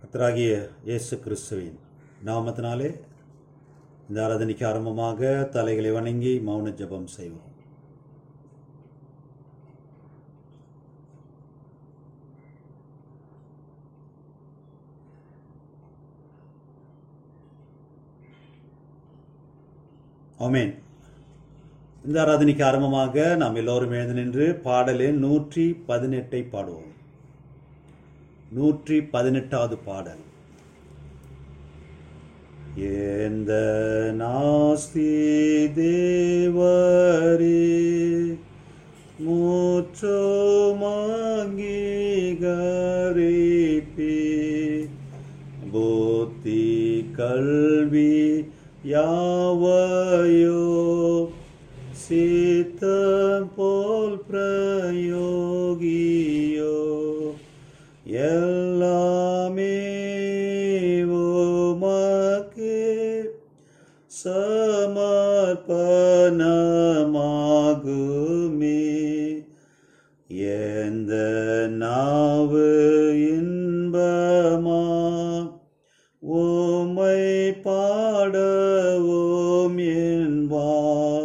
கர்த்தராகிய இயேசு கிறிஸ்துவின் நாமத்தினாலே இந்த ஆராதனைக்கு ஆரம்பமாக தலைகளை வணங்கி மௌன ஜெபம் செய்வோம் ஆமென் இந்த ஆராதனைக்கு ஆரம்பமாக நாம் எல்லோரும் எழுந்து நின்று பாடலின் நூற்றி பதினெட்டை பாடுவோம் நூற்றி பதினெட்டாவது பாடல் எந்த நாஸ்தி தேவரே மூச்சோமாங்கீகரிப்பே புத்தி கல்வி யாவையோ சித்தம் போல் பிரயோகியோ எல்லாமே உமக்கே சமர்ப்பணமாகுமே எந்த நாவு இன்பமா உம்மை பாடவோம் என்பா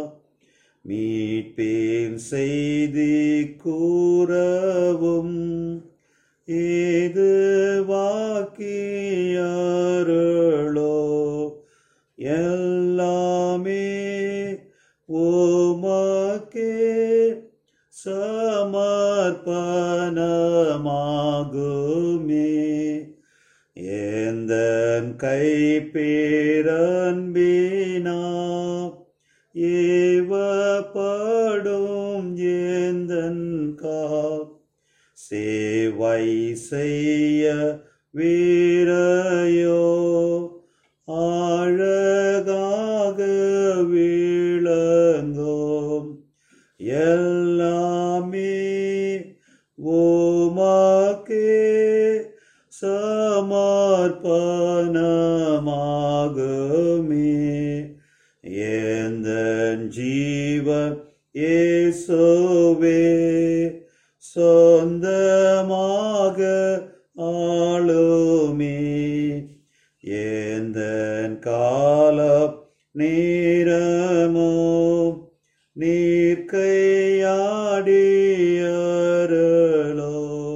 மீட்பேன் செய்தி கூறவும் இது வாக்கியாரளோ எல்லாமே உமக்கே சமர்ப்பணமாகுமே எந்தன் கைப்பேரன்பினா ஏவப்படும் எந்தன் கா சேவை செய்ய வீரையோ அழகாக விளங்கோம் எல்லாமே ஓமாக்கே சமர்ப்பணமாகுமே எந்தன் ஜீவ இயேசுவே சொந்தமாக ஆளுமே எந்தன் காலம் நேரமோ நீர்க்கையாடியரளோ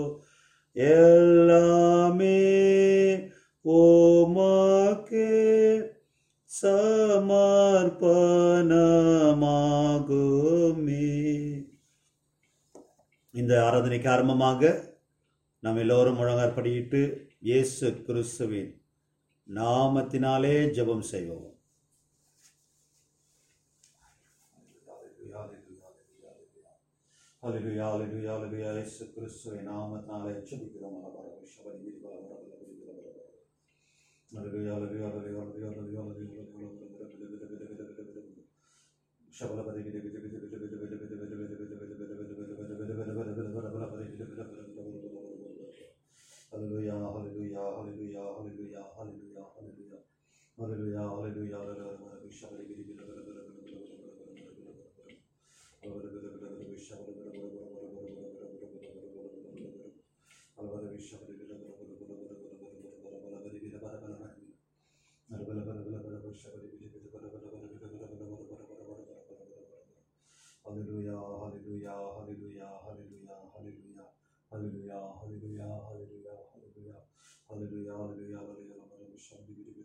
எல்லாமே ஓமாக்கே சமர்ப்பணமாகுமே இந்த ஆராதனைக்கு ஆரம்பமாக நாம் எல்லோரும் முழங்காற்படியிட்டு இயேசு கிறிஸ்துவின் நாமத்தினாலே ஜெபம் செய்வோம் ஹalleluya ஹalleluya ஹalleluya இயேசு கிறிஸ்துவின் நாமத்தினாலே ஜெபிக்கிறோம் அலபர ஷபரி பல பல பல ஹalleluya ஹalleluya ஹalleluya ஹalleluya ஹalleluya ஷபல பதி விதி விதி விதி விதி விதி விதி விதி விதி Hallelujah, hallelujah, hallelujah, hallelujah, hallelujah, hallelujah. Hallelujah, hallelujah, Hallelujah, hallelujah, hallelujah, hallelujah, hallelujah. Hallelujah, hallelujah, hallelujah, hallelujah, hallelujah, hallelujah, hallelujah.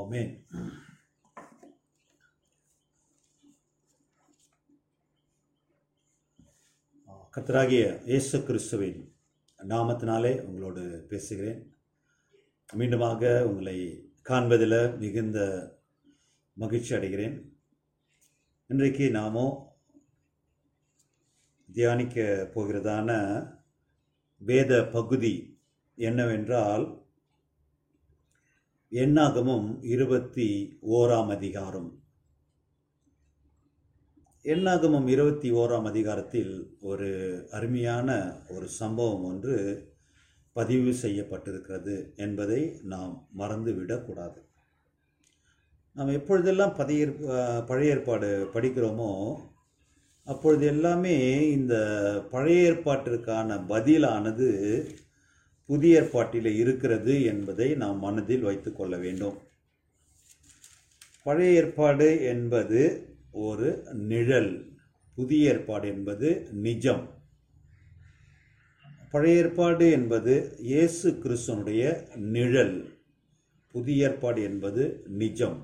ஆமென் கர்த்தராகிய இயேசு கிறிஸ்துவின் நாமத்தினாலே உங்களோடு பேசுகிறேன் மீண்டுமாக உங்களை காண்பதில் மிகுந்த மகிழ்ச்சி அடைகிறேன் இன்றைக்கு நாமோ தியானிக்க போகிறதான வேத பகுதி என்னவென்றால் எண்ணாகமும் இருபத்தி ஓராம் அதிகாரம் எண்ணாகமம் இருபத்தி ஓராம் அதிகாரத்தில் ஒரு அருமையான ஒரு சம்பவம் ஒன்று பதிவு செய்யப்பட்டிருக்கிறது என்பதை நாம் மறந்துவிடக்கூடாது நாம் எப்பொழுதெல்லாம் பதிய பழைய ஏற்பாடு படிக்கிறோமோ அப்பொழுது எல்லாமே இந்த பழைய ஏற்பாட்டிற்கான பதிலானது புதிய ஏற்பாட்டில் இருக்கிறது என்பதை நாம் மனதில் வைத்துக்கொள்ள வேண்டும் பழைய ஏற்பாடு என்பது ஒரு நிழல் புதிய ஏற்பாடு என்பது நிஜம் பழைய ஏற்பாடு என்பது இயேசு கிறிஸ்தனுடைய நிழல் புதிய ஏற்பாடு என்பது நிஜம்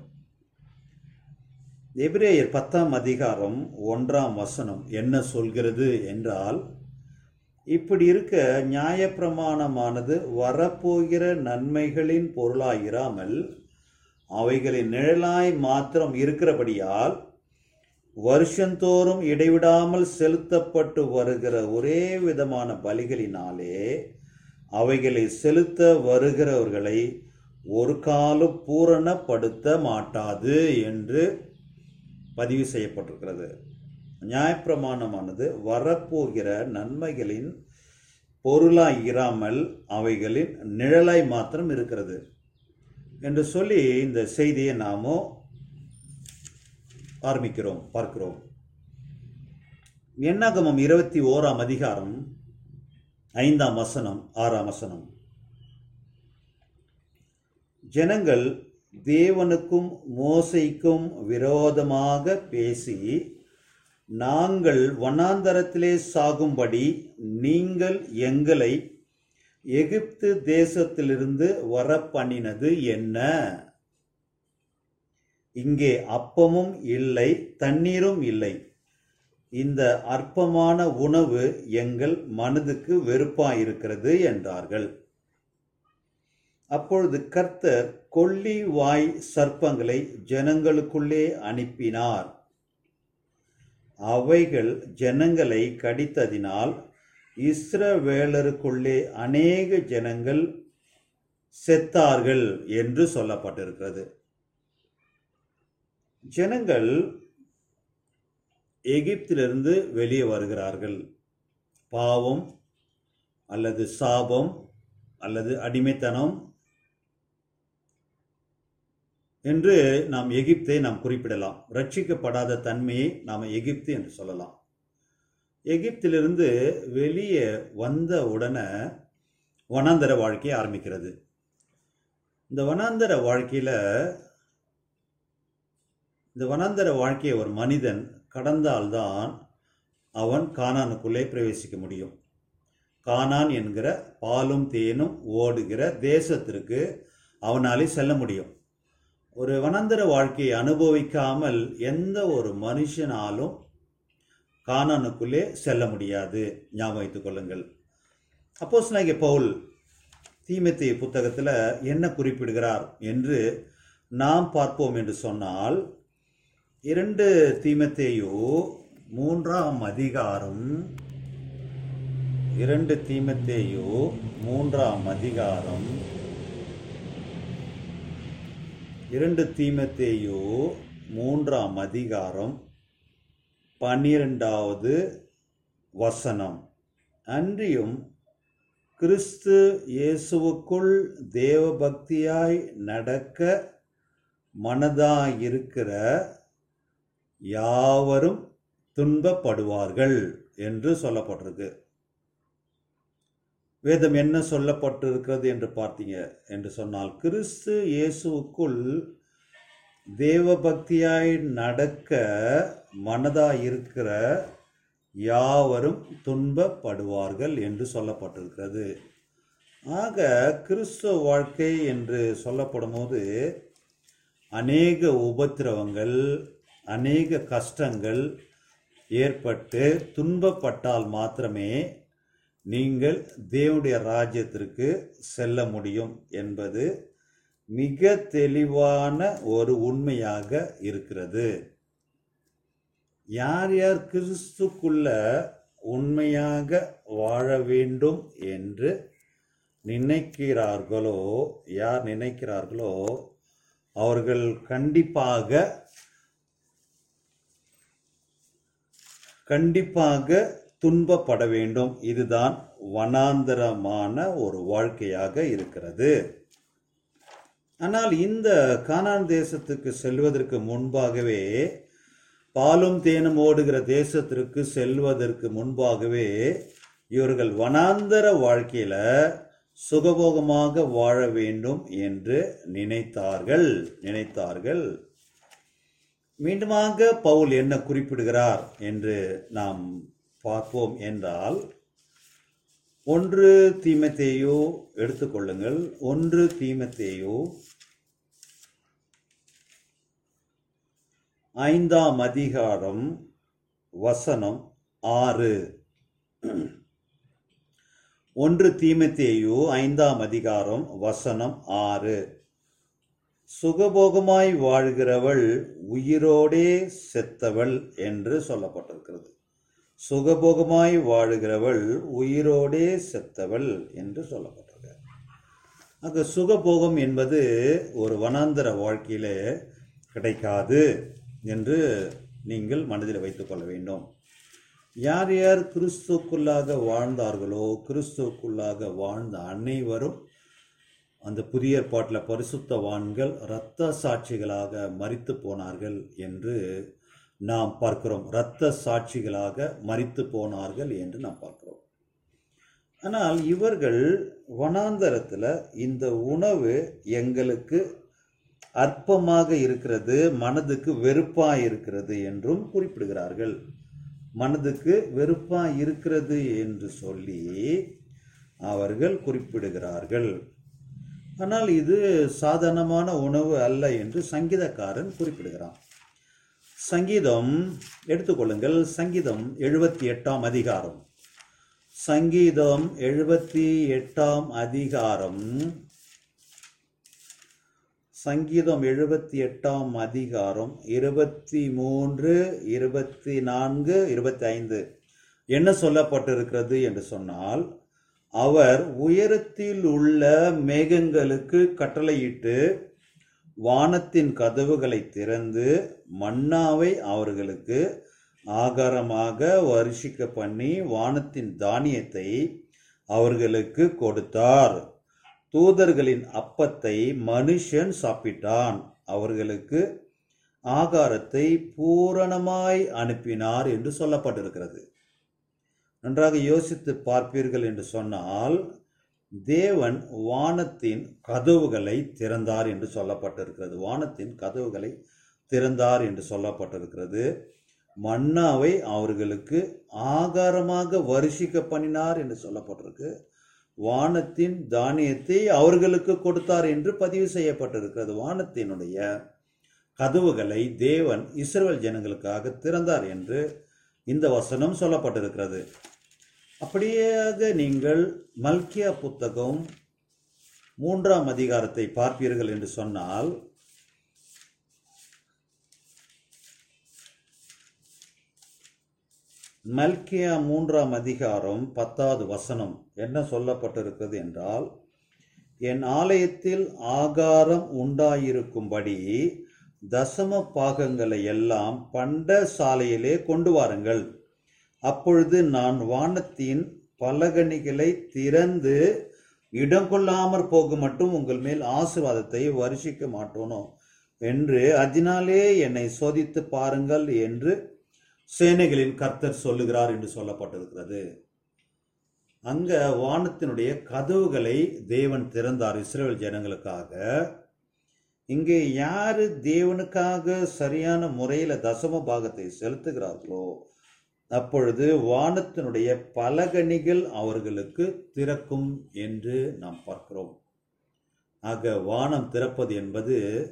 எபிரேயர் பத்தாம் அதிகாரம் ஒன்றாம் வசனம் என்ன சொல்கிறது என்றால் இப்படி இருக்க நியாயப்பிரமாணமானது வரப்போகிற நன்மைகளின் பொருளாயிராமல் அவைகளின் நிழலாய் மாத்திரம் இருக்கிறபடியால் வருஷந்தோறும் இடைவிடாமல் செலுத்தப்பட்டு வருகிற ஒரே விதமான பலிகளினாலே அவைகளை செலுத்த வருகிறவர்களை ஒரு காலம் பூரணப்படுத்த மாட்டாது என்று பதிவு செய்யப்பட்டிருக்கிறது நியாயப்பிரமாணமானது வரப்போகிற நன்மைகளின் பொருளாய் இராமல் அவைகளின் நிழலாய் மாத்திரம் இருக்கிறது என்று சொல்லி இந்த செய்தியை நாமோ ஆரம்பிக்கிறோம் பார்க்கிறோம் எண்ணாகமம் இருபத்தி ஓராம் அதிகாரம் ஐந்தாம் வசனம் ஆறாம் வசனம் ஜனங்கள் தேவனுக்கும் மோசைக்கும் விரோதமாக பேசி நாங்கள் வனாந்தரத்திலே சாகும்படி நீங்கள் எங்களை எகிப்து தேசத்திலிருந்து வர பண்ணினது என்ன இங்கே அப்பமும் இல்லை தண்ணீரும் இல்லை இந்த அற்பமான உணவு எங்கள் மனதுக்கு வெறுப்பாயிருக்கிறது என்றார்கள் அப்பொழுது கர்த்தர் கொல்லி வாய் சர்ப்பங்களை ஜனங்களுக்குள்ளே அனுப்பினார் அவைகள் ஜனங்களை கடித்ததினால் இஸ்ரவேலருக்குள்ளே அநேக ஜனங்கள் செத்தார்கள் என்று சொல்லப்பட்டிருக்கிறது ஜனங்கள் எகிப்திலிருந்து வெளியே வருகிறார்கள் பாவம் அல்லது சாபம் அல்லது அடிமைத்தனம் என்று நாம் எகிப்தை நாம் குறிப்பிடலாம் ரட்சிக்கப்படாத தன்மையை நாம் எகிப்து என்று சொல்லலாம் எகிப்திலிருந்து வெளியே வந்த உடனே வனாந்தர வாழ்க்கையை ஆரம்பிக்கிறது இந்த வனாந்தர வாழ்க்கையில் இந்த வனாந்தர வாழ்க்கையை ஒரு மனிதன் கடந்தால்தான் அவன் கானானுக்குள்ளே பிரவேசிக்க முடியும் கானான் என்கிற பாலும் தேனும் ஓடுகிற தேசத்திற்கு அவனாலே செல்ல முடியும் ஒரு வனாந்தர வாழ்க்கையை அனுபவிக்காமல் எந்த ஒரு மனுஷனாலும் கானானுக்குள்ளே செல்ல முடியாது ஞாபகம் வைத்துக் கொள்ளுங்கள் அப்போஸ் நாங்க பவுல் தீமத்தி புத்தகத்தில் என்ன குறிப்பிடுகிறார் என்று நாம் பார்ப்போம் என்று சொன்னால் இரண்டு தீமத்தேயோ மூன்றாம் அதிகாரம் இரண்டு தீமத்தேயோ மூன்றாம் அதிகாரம் இரண்டு தீமத்தேயோ மூன்றாம் அதிகாரம் பன்னிரெண்டாவது வசனம் அன்றியும் கிறிஸ்து இயேசுவுக்குள் தேவபக்தியாய் நடக்க மனதாயிருக்கிற யாவரும் துன்பப்படுவார்கள் என்று சொல்லப்பட்டிருக்கு வேதம் என்ன சொல்லப்பட்டிருக்கிறது என்று பார்த்தீங்க என்று சொன்னால் கிறிஸ்து இயேசுவுக்குள் தேவபக்தியாய் நடக்க மனதாயிருக்கிற யாவரும் துன்பப்படுவார்கள் என்று சொல்லப்பட்டிருக்கிறது ஆக கிறிஸ்துவ வாழ்க்கை என்று சொல்லப்படும் போது அநேக உபத்திரவங்கள் அநேக கஷ்டங்கள் ஏற்பட்டு துன்பப்பட்டால் மாத்திரமே நீங்கள் தேவனுடைய ராஜ்யத்திற்கு செல்ல முடியும் என்பது மிக தெளிவான ஒரு உண்மையாக இருக்கிறது யார் யார் கிறிஸ்துக்குள்ள உண்மையாக வாழ வேண்டும் என்று நினைக்கிறார்களோ யார் நினைக்கிறார்களோ அவர்கள் கண்டிப்பாக கண்டிப்பாக துன்பப்பட வேண்டும் இதுதான் வனாந்தரமான ஒரு வாழ்க்கையாக இருக்கிறது ஆனால் இந்த கானான் தேசத்துக்கு செல்வதற்கு முன்பாகவே பாலும் தேனும் ஓடுகிற தேசத்திற்கு செல்வதற்கு முன்பாகவே இவர்கள் வனாந்தர வாழ்க்கையில சுகபோகமாக வாழ வேண்டும் என்று நினைத்தார்கள் நினைத்தார்கள் மீண்டுமாக பவுல் என்ன குறிப்பிடுகிறார் என்று நாம் பார்ப்போம் என்றால் ஒன்று தீமத்தேயோ எடுத்துக்கொள்ளுங்கள் ஒன்று தீமத்தேயோ ஐந்தாம் அதிகாரம் வசனம் ஆறு ஒன்று தீமத்தேயு ஐந்தாம் அதிகாரம் வசனம் ஆறு சுகபோகமாய் வாழ்கிறவள் உயிரோடே செத்தவள் என்று சொல்லப்பட்டிருக்கிறது சுகபோகமாய் வாழுகிறவள் உயிரோடே செத்தவள் என்று சொல்லப்பட்டிருக்கிறது அங்க சுகபோகம் என்பது ஒரு வனாந்தர வாழ்க்கையிலே கிடைக்காது என்று நீங்கள் மனதில் வைத்துக் கொள்ள வேண்டும் யார் யார் கிறிஸ்துக்குள்ளாக வாழ்ந்தார்களோ கிறிஸ்துக்குள்ளாக வாழ்ந்த அனைவரும் அந்த புதிய ஏற்பாட்டில் பரிசுத்தவான்கள் இரத்த சாட்சிகளாக மரித்து போனார்கள் என்று நாம் பார்க்கிறோம் இரத்த சாட்சிகளாக மரித்து போனார்கள் என்று நாம் பார்க்கிறோம் ஆனால் இவர்கள் வனாந்தரத்தில் இந்த உணவு எங்களுக்கு அற்பமாக இருக்கிறது மனதுக்கு வெறுப்பா இருக்கிறது என்றும் குறிப்பிடுகிறார்கள் மனதுக்கு வெறுப்பா இருக்கிறது என்று சொல்லி அவர்கள் குறிப்பிடுகிறார்கள் ஆனால் இது சாதாரணமான உணவு அல்ல என்று சங்கீதக்காரன் குறிப்பிடுகிறான் சங்கீதம் எடுத்துக்கொள்ளுங்கள் சங்கீதம் எழுபத்தி எட்டாம் அதிகாரம் சங்கீதம் எழுபத்தி எட்டாம் அதிகாரம் சங்கீதம் எழுபத்தி எட்டாம் அதிகாரம் இருபத்தி மூன்று இருபத்தி நான்கு இருபத்தி ஐந்து என்ன சொல்லப்பட்டிருக்கிறது என்று சொன்னால் அவர் உயரத்தில் உள்ள மேகங்களுக்கு கட்டளையிட்டு வானத்தின் கதவுகளை திறந்து மன்னாவை அவர்களுக்கு ஆகாரமாக வருஷிக்க பண்ணி வானத்தின் தானியத்தை அவர்களுக்கு கொடுத்தார் தூதர்களின் அப்பத்தை மனுஷன் சாப்பிட்டான் அவர்களுக்கு ஆகாரத்தை பூரணமாய் அனுப்பினார் என்று சொல்லப்பட்டிருக்கிறது நன்றாக யோசித்து பார்ப்பீர்கள் என்று சொன்னால் தேவன் வானத்தின் கதவுகளை திறந்தார் என்று சொல்லப்பட்டிருக்கிறது வானத்தின் கதவுகளை திறந்தார் என்று சொல்லப்பட்டிருக்கிறது மன்னாவை அவர்களுக்கு ஆகாரமாக வருஷிக்க பண்ணினார் என்று சொல்லப்பட்டிருக்கு வானத்தின் தானியத்தை அவர்களுக்கு கொடுத்தார் என்று பதிவு செய்யப்பட்டிருக்கிறது வானத்தினுடைய கதவுகளை தேவன் இஸ்ரவேல் ஜனங்களுக்காக திறந்தார் என்று இந்த வசனம் சொல்லப்பட்டிருக்கிறது அப்படியாக நீங்கள் மல்கியா புத்தகம் மூன்றாம் அதிகாரத்தை பார்ப்பீர்கள் என்று சொன்னால் மல்கியா மூன்றாம் அதிகாரம் பத்தாவது வசனம் என்ன சொல்லப்பட்டிருக்கிறது என்றால் என் ஆலயத்தில் ஆகாரம் உண்டாயிருக்கும்படி தசம பாகங்களை எல்லாம் பண்ட சாலையிலே கொண்டு வாருங்கள் அப்பொழுது நான் வானத்தின் பலகணிகளை திறந்து இடம் கொள்ளாமற் போக மட்டும் உங்கள் மேல் ஆசீர்வாதத்தை வருஷிக்க மாட்டோனோ என்று அதனாலே என்னை சோதித்து பாருங்கள் என்று சேனைகளின் கர்த்தர் சொல்லுகிறார் என்று சொல்லப்பட்டிருக்கிறது அங்க வானத்தினுடைய கதவுகளை தேவன் திறந்தார் இஸ்ரேல் ஜனங்களுக்காக இங்கே யாரு தேவனுக்காக சரியான முறையில தசம பாகத்தை செலுத்துகிறார்களோ அப்பொழுது வானத்தினுடைய பலகணிகள் அவர்களுக்கு திறக்கும் என்று நாம் பார்க்கிறோம் ஆக வானம் திறப்பது என்பது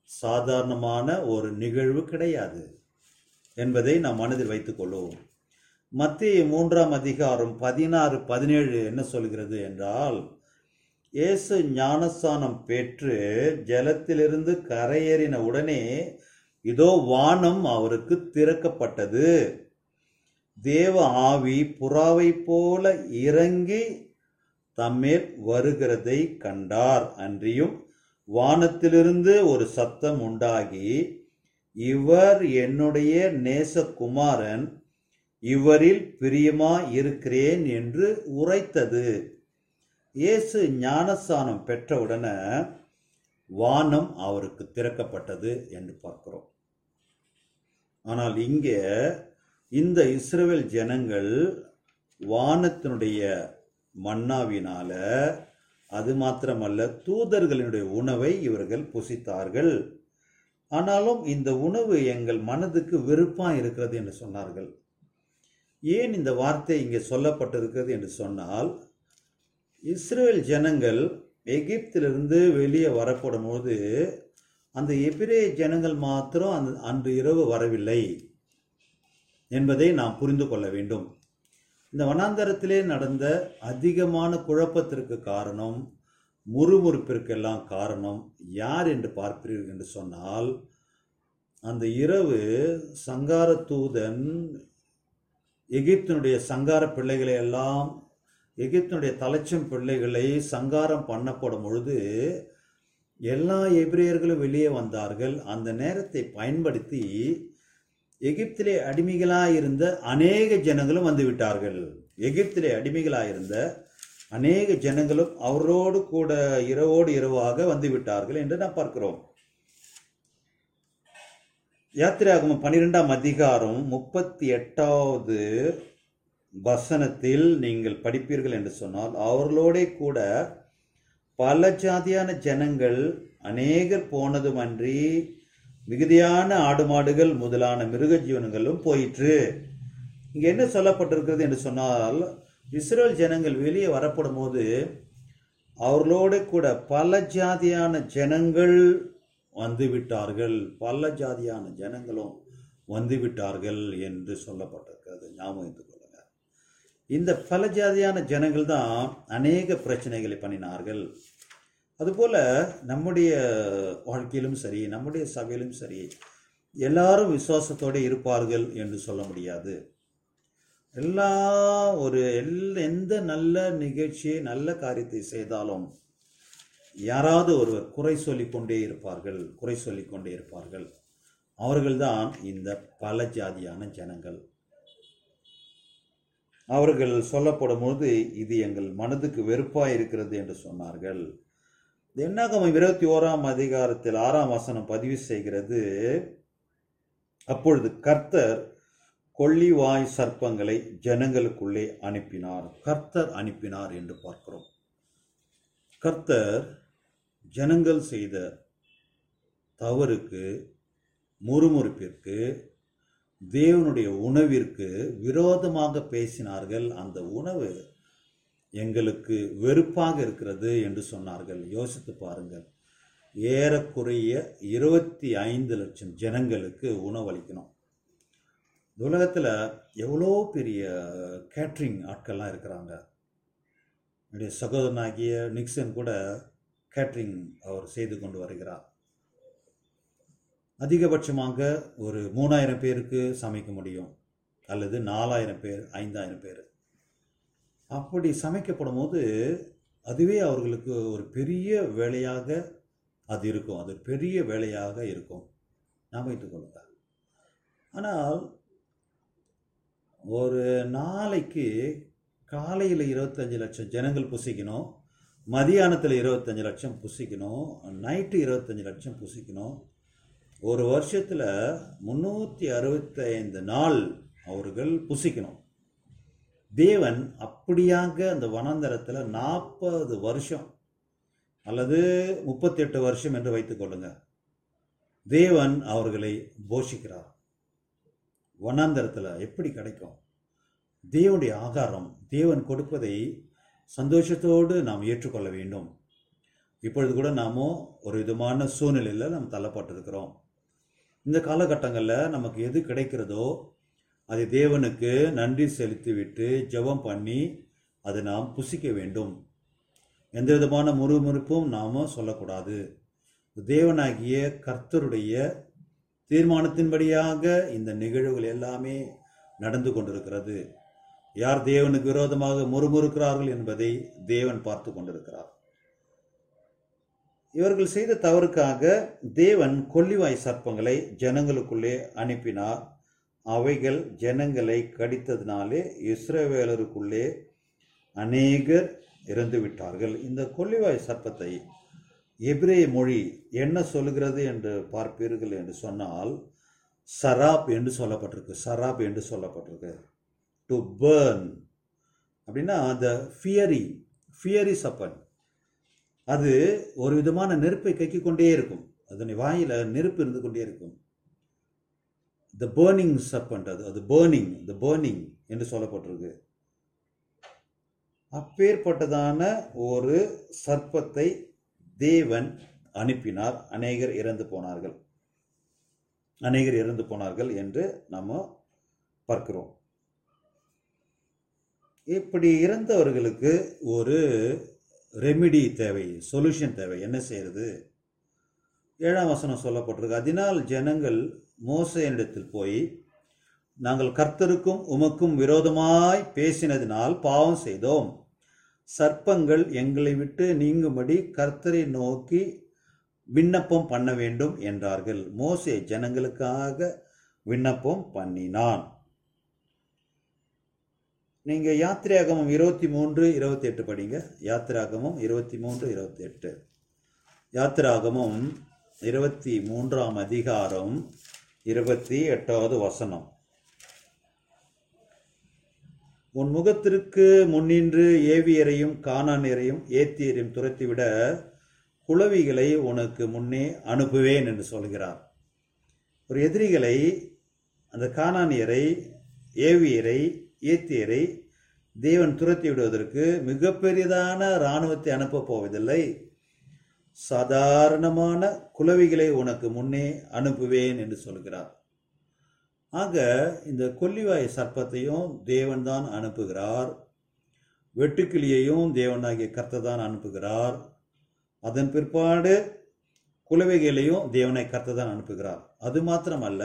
சாதாரணமான ஒரு நிகழ்வு கிடையாது என்பதை நாம் மனதில் வைத்துக் கொள்வோம் மத்திய மூன்றாம் அதிகாரம் பதினாறு பதினேழு என்ன சொல்கிறது என்றால் இயேசு ஞானஸ்தானம் பெற்று ஜலத்திலிருந்து கரையேறின உடனே இதோ வானம் அவருக்கு திறக்கப்பட்டது தேவ ஆவி புறாவை போல இறங்கி தம்மேல் வருகிறதை கண்டார் அன்றியும் வானத்திலிருந்து ஒரு சத்தம் உண்டாகி இவர் என்னுடைய நேசகுமாரன் இவரில் பிரியமா இருக்கிறேன் என்று உரைத்தது இயேசு ஞானஸ்தானம் பெற்றவுடனே வானம் அவருக்கு திறக்கப்பட்டது என்று பார்க்கிறோம் ஆனால் இங்கே இந்த இஸ்ரவேல் ஜனங்கள் வானத்தினுடைய மன்னாவினால அது மாத்திரமல்ல தூதர்களினுடைய உணவை இவர்கள் புசித்தார்கள் ஆனாலும் இந்த உணவு எங்கள் மனதுக்கு வெறுப்பா இருக்கிறது என்று சொன்னார்கள் ஏன் இந்த வார்த்தை இங்கே சொல்லப்பட்டிருக்கிறது என்று சொன்னால் இஸ்ரேல் ஜனங்கள் எகிப்திலிருந்து வெளியே வரப்படும் போது அந்த எபிரே ஜனங்கள் மாத்திரம் அந்த அன்று இரவு வரவில்லை என்பதை நாம் புரிந்து கொள்ள வேண்டும் இந்த வனாந்தரத்திலே நடந்த அதிகமான குழப்பத்திற்கு காரணம் முறுமுறுப்பிற்கெல்லாம் காரணம் யார் என்று பார்ப்பீர்கள் என்று சொன்னால் அந்த இரவு சங்கார தூதன் எகிப்தினுடைய சங்கார பிள்ளைகளை எல்லாம் எகிப்தினுடைய தலைச்சம் பிள்ளைகளை சங்காரம் பண்ணப்படும் பொழுது எல்லா எபிரேயர்களும் வெளியே வந்தார்கள் அந்த நேரத்தை பயன்படுத்தி எகிப்திலே அடிமைகளாயிருந்த அநேக ஜனங்களும் வந்து விட்டார்கள் எகிப்திலே அடிமைகளாயிருந்த அநேக ஜனங்களும் அவரோடு கூட இரவோடு இரவாக வந்து விட்டார்கள் என்று நாம் பார்க்கிறோம் யாத்திரையாகமம் பன்னிரெண்டாம் அதிகாரம் முப்பத்தி எட்டாவது வசனத்தில் நீங்கள் படிப்பீர்கள் என்று சொன்னால் அவர்களோடே கூட பல ஜாதியான ஜனங்கள் அநேகர் போனதுமன்றி மிகுதியான ஆடு மாடுகள் முதலான மிருக ஜீவனங்களும் போயிற்று இங்க என்ன சொல்லப்பட்டிருக்கிறது என்று சொன்னால் இஸ்ரேல் ஜனங்கள் வெளியே வரப்படும் போது அவர்களோட கூட பல ஜாதியான ஜனங்கள் வந்து விட்டார்கள் பல ஜாதியான ஜனங்களும் வந்து விட்டார்கள் என்று சொல்லப்பட்டிருக்கிறது ஞாபகம் வைத்துக் கொள்ளுங்க இந்த பல ஜாதியான ஜனங்கள் தான் அநேக பிரச்சனைகளை பண்ணினார்கள் அதுபோல நம்முடைய வாழ்க்கையிலும் சரி நம்முடைய சபையிலும் சரி எல்லாரும் விசுவாசத்தோடு இருப்பார்கள் என்று சொல்ல முடியாது எல்லா ஒரு எல் எந்த நல்ல நிகழ்ச்சியை நல்ல காரியத்தை செய்தாலும் யாராவது ஒருவர் குறை சொல்லிக் கொண்டே இருப்பார்கள் குறை சொல்லிக் கொண்டே இருப்பார்கள் அவர்கள்தான் இந்த பல ஜாதியான ஜனங்கள் அவர்கள் சொல்லப்படும் போது இது எங்கள் மனதுக்கு வெறுப்பாய் இருக்கிறது என்று சொன்னார்கள் என்னாகமம் இருபத்தி ஓராம் அதிகாரத்தில் ஆறாம் வசனம் பதிவு செய்கிறது அப்பொழுது கர்த்தர் கொள்ளிவாய் சர்ப்பங்களை ஜனங்களுக்குள்ளே அனுப்பினார் கர்த்தர் அனுப்பினார் என்று பார்க்கிறோம் கர்த்தர் ஜனங்கள் செய்த தவறுக்கு முறுமுறுப்பிற்கு தேவனுடைய உணவிற்கு விரோதமாக பேசினார்கள் அந்த உணவு எங்களுக்கு வெறுப்பாக இருக்கிறது என்று சொன்னார்கள் யோசித்து பாருங்கள் ஏறக்குறைய இருபத்தி ஐந்து லட்சம் ஜனங்களுக்கு உணவளிக்கணும் இந்த உலகத்தில் எவ்வளோ பெரிய கேட்ரிங் ஆட்கள்லாம் இருக்கிறாங்க என்னுடைய சகோதரனாகிய நிக்சன் கூட கேட்ரிங் அவர் செய்து கொண்டு வருகிறார் அதிகபட்சமாக ஒரு மூணாயிரம் பேருக்கு சமைக்க முடியும் அல்லது நாலாயிரம் பேர் ஐந்தாயிரம் பேர் அப்படி சமைக்கப்படும் போது அதுவே அவர்களுக்கு ஒரு பெரிய வேலையாக அது இருக்கும் அது பெரிய வேலையாக இருக்கும் நாம் வைத்துக் கொள்ளுங்க ஆனால் ஒரு நாளைக்கு காலையில் இருபத்தஞ்சு லட்சம் ஜனங்கள் புசிக்கணும் மதியானத்தில் இருபத்தஞ்சு லட்சம் புசிக்கணும் நைட்டு இருபத்தஞ்சு லட்சம் புசிக்கணும் ஒரு வருஷத்தில் முந்நூற்றி அறுபத்தைந்து நாள் அவர்கள் புசிக்கணும் தேவன் அப்படியாக அந்த வனாந்தரத்தில் நாற்பது வருஷம் அல்லது முப்பத்தெட்டு வருஷம் என்று வைத்துக் கொள்ளுங்க தேவன் அவர்களை போஷிக்கிறார் வனாந்தரத்தில் எப்படி கிடைக்கும் தேவனுடைய ஆகாரம் தேவன் கொடுப்பதை சந்தோஷத்தோடு நாம் ஏற்றுக்கொள்ள வேண்டும் இப்பொழுது கூட நாம ஒரு விதமான சூழ்நிலையில் நாம் தள்ளப்பட்டிருக்கிறோம் இந்த காலகட்டங்களில் நமக்கு எது கிடைக்கிறதோ அதை தேவனுக்கு நன்றி செலுத்திவிட்டு ஜெபம் பண்ணி அதை நாம் புசிக்க வேண்டும் எந்த விதமான முறுமுறுப்பும் நாம சொல்லக்கூடாது தேவனாகிய கர்த்தருடைய தீர்மானத்தின்படியாக இந்த நிகழ்வுகள் எல்லாமே நடந்து கொண்டிருக்கிறது யார் தேவனுக்கு விரோதமாக முறுமுறுக்கிறார்கள் என்பதை தேவன் பார்த்து கொண்டிருக்கிறார் இவர்கள் செய்த தவறுக்காக தேவன் கொல்லிவாய் சர்ப்பங்களை ஜனங்களுக்குள்ளே அனுப்பினார் அவைகள் ஜனங்களை கடித்ததினாலே இஸ்ரவேலருக்குள்ளே அநேகர் இறந்து விட்டார்கள் இந்த கொல்லிவாய் சர்ப்பத்தை எபிரேய மொழி என்ன சொல்லுகிறது என்று பார்ப்பீர்கள் என்று சொன்னால் சராப் என்று சொல்லப்பட்டிருக்கு சராப் என்று சொல்லப்பட்டிருக்கு டு பேர்ன் அப்படின்னா அந்த ஃபியரி ஃபியரி சப்பன் அது ஒரு விதமான நெருப்பை கக்கிக் கொண்டே இருக்கும் அதனை வாயில நெருப்பு இருந்து கொண்டே இருக்கும் த பேர்னிங் சர்பண்ட் அது அது பேர்னிங் த பேர்னிங் என்று சொல்லப்பட்டிருக்கு அப்பேற்பட்டதான ஒரு சர்ப்பத்தை தேவன் அனுப்பினார் அநேகர் இறந்து போனார்கள் அநேகர் இறந்து போனார்கள் என்று நம்ம பார்க்கிறோம் இப்படி இறந்தவர்களுக்கு ஒரு ரெமிடி தேவை சொல்யூஷன் தேவை என்ன செய்யறது ஏழாம் வசனம் சொல்லப்பட்டிருக்கு அதனால் ஜனங்கள் மோசையனிடத்தில் போய் நாங்கள் கர்த்தருக்கும் உமக்கும் விரோதமாய் பேசினதினால் பாவம் செய்தோம் சர்ப்பங்கள் எங்களை விட்டு நீங்கும்படி கர்த்தரை நோக்கி விண்ணப்பம் பண்ண வேண்டும் என்றார்கள் மோசே ஜனங்களுக்காக விண்ணப்பம் பண்ணினான் நீங்க யாத்திரையாகமம் இருபத்தி மூன்று இருபத்தி எட்டு படிங்க யாத்திராகமம் இருபத்தி மூன்று இருபத்தி எட்டு யாத்திராகமம் இருபத்தி மூன்றாம் அதிகாரம் இருபத்தி எட்டாவது வசனம் உன் முகத்திற்கு முன்னின்று ஏவியரையும் காணானியரையும் ஏத்தியரையும் துரத்திவிட குளவிகளை உனக்கு முன்னே அனுப்புவேன் என்று சொல்கிறார் ஒரு எதிரிகளை அந்த காணானியரை ஏவியரை ஏத்தியரை தேவன் துரத்தி விடுவதற்கு மிகப்பெரியதான இராணுவத்தை அனுப்பப் போவதில்லை சாதாரணமான குளவிகளை உனக்கு முன்னே அனுப்புவேன் என்று சொல்கிறார் ஆக இந்த கொல்லிவாய் சர்ப்பத்தையும் தேவன் தான் அனுப்புகிறார் வெட்டுக்கிளியையும் தேவனாகிய கர்த்தர் தான் அனுப்புகிறார் அதன் பிற்பாடு குலவைகளையும் தேவனை கர்த்தர் தான் அனுப்புகிறார் அது மாத்திரமல்ல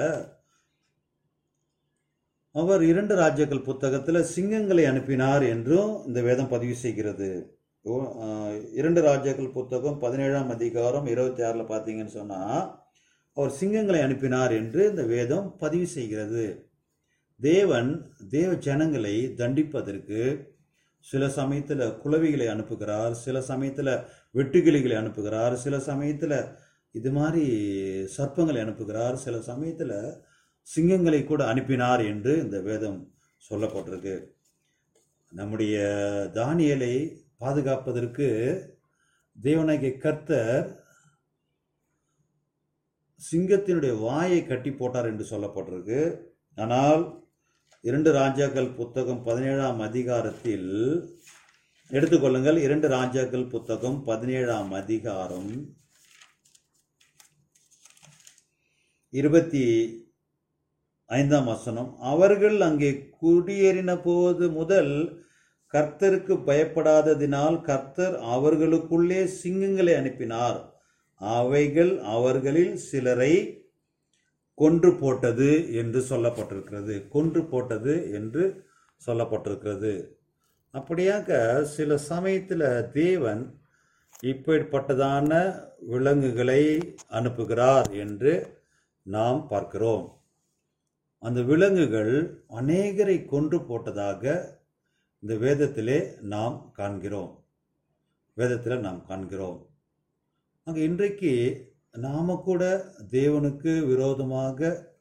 அவர் இரண்டு ராஜ்யங்கள் புத்தகத்தில் சிங்கங்களை அனுப்பினார் என்றும் இந்த வேதம் பதிவு செய்கிறது ஓ, ஆஹ், இரண்டு ராஜ்யங்கள் புத்தகம் பதினேழாம் அதிகாரம் இருபத்தி ஆறில் பார்த்தீங்கன்னு சொன்னால் அவர் சிங்கங்களை அனுப்பினார் என்று இந்த வேதம் பதிவு செய்கிறது தேவன் தேவ ஜனங்களை தண்டிப்பதற்கு சில சமயத்தில் குளவிகளை அனுப்புகிறார் சில சமயத்தில் வெட்டுக்கிளிகளை அனுப்புகிறார் சில சமயத்தில் இது மாதிரி சர்ப்பங்களை அனுப்புகிறார் சில சமயத்தில் சிங்கங்களை கூட அனுப்பினார் என்று இந்த வேதம் சொல்லப்பட்டிருக்கு நம்முடைய தானியலை பாதுகாப்பதற்கு தேவனாகிய கர்த்தர் சிங்கத்தினுடைய வாயை கட்டி போட்டார் என்று சொல்லப்பட்டிருக்கு ஆனால் இரண்டு ராஜாக்கள் புத்தகம் பதினேழாம் அதிகாரத்தில் எடுத்துக்கொள்ளுங்கள் இரண்டு ராஜாக்கள் புத்தகம் பதினேழாம் அதிகாரம் இருபத்தி ஐந்தாம் வசனம் அவர்கள் அங்கே குடியேறின போது முதல் கர்த்தருக்கு பயப்படாததினால் கர்த்தர் அவர்களுக்குள்ளே சிங்கங்களை அனுப்பினார் அவைகள் அவர்களில் சிலரை கொன்று போட்டது என்று சொல்லப்பட்டிருக்கிறது கொன்று போட்டது என்று சொல்லப்பட்டிருக்கிறது அப்படியாக சில சமயத்தில் தேவன் இப்படிப்பட்டதான விலங்குகளை அனுப்புகிறார் என்று நாம் பார்க்கிறோம் அந்த விலங்குகள் அநேகரை கொன்று போட்டதாக இந்த வேதத்திலே நாம் காண்கிறோம் வேதத்தில் நாம் காண்கிறோம் அங்கே இன்றைக்கு நாம கூட தேவனுக்கு விரோதமாக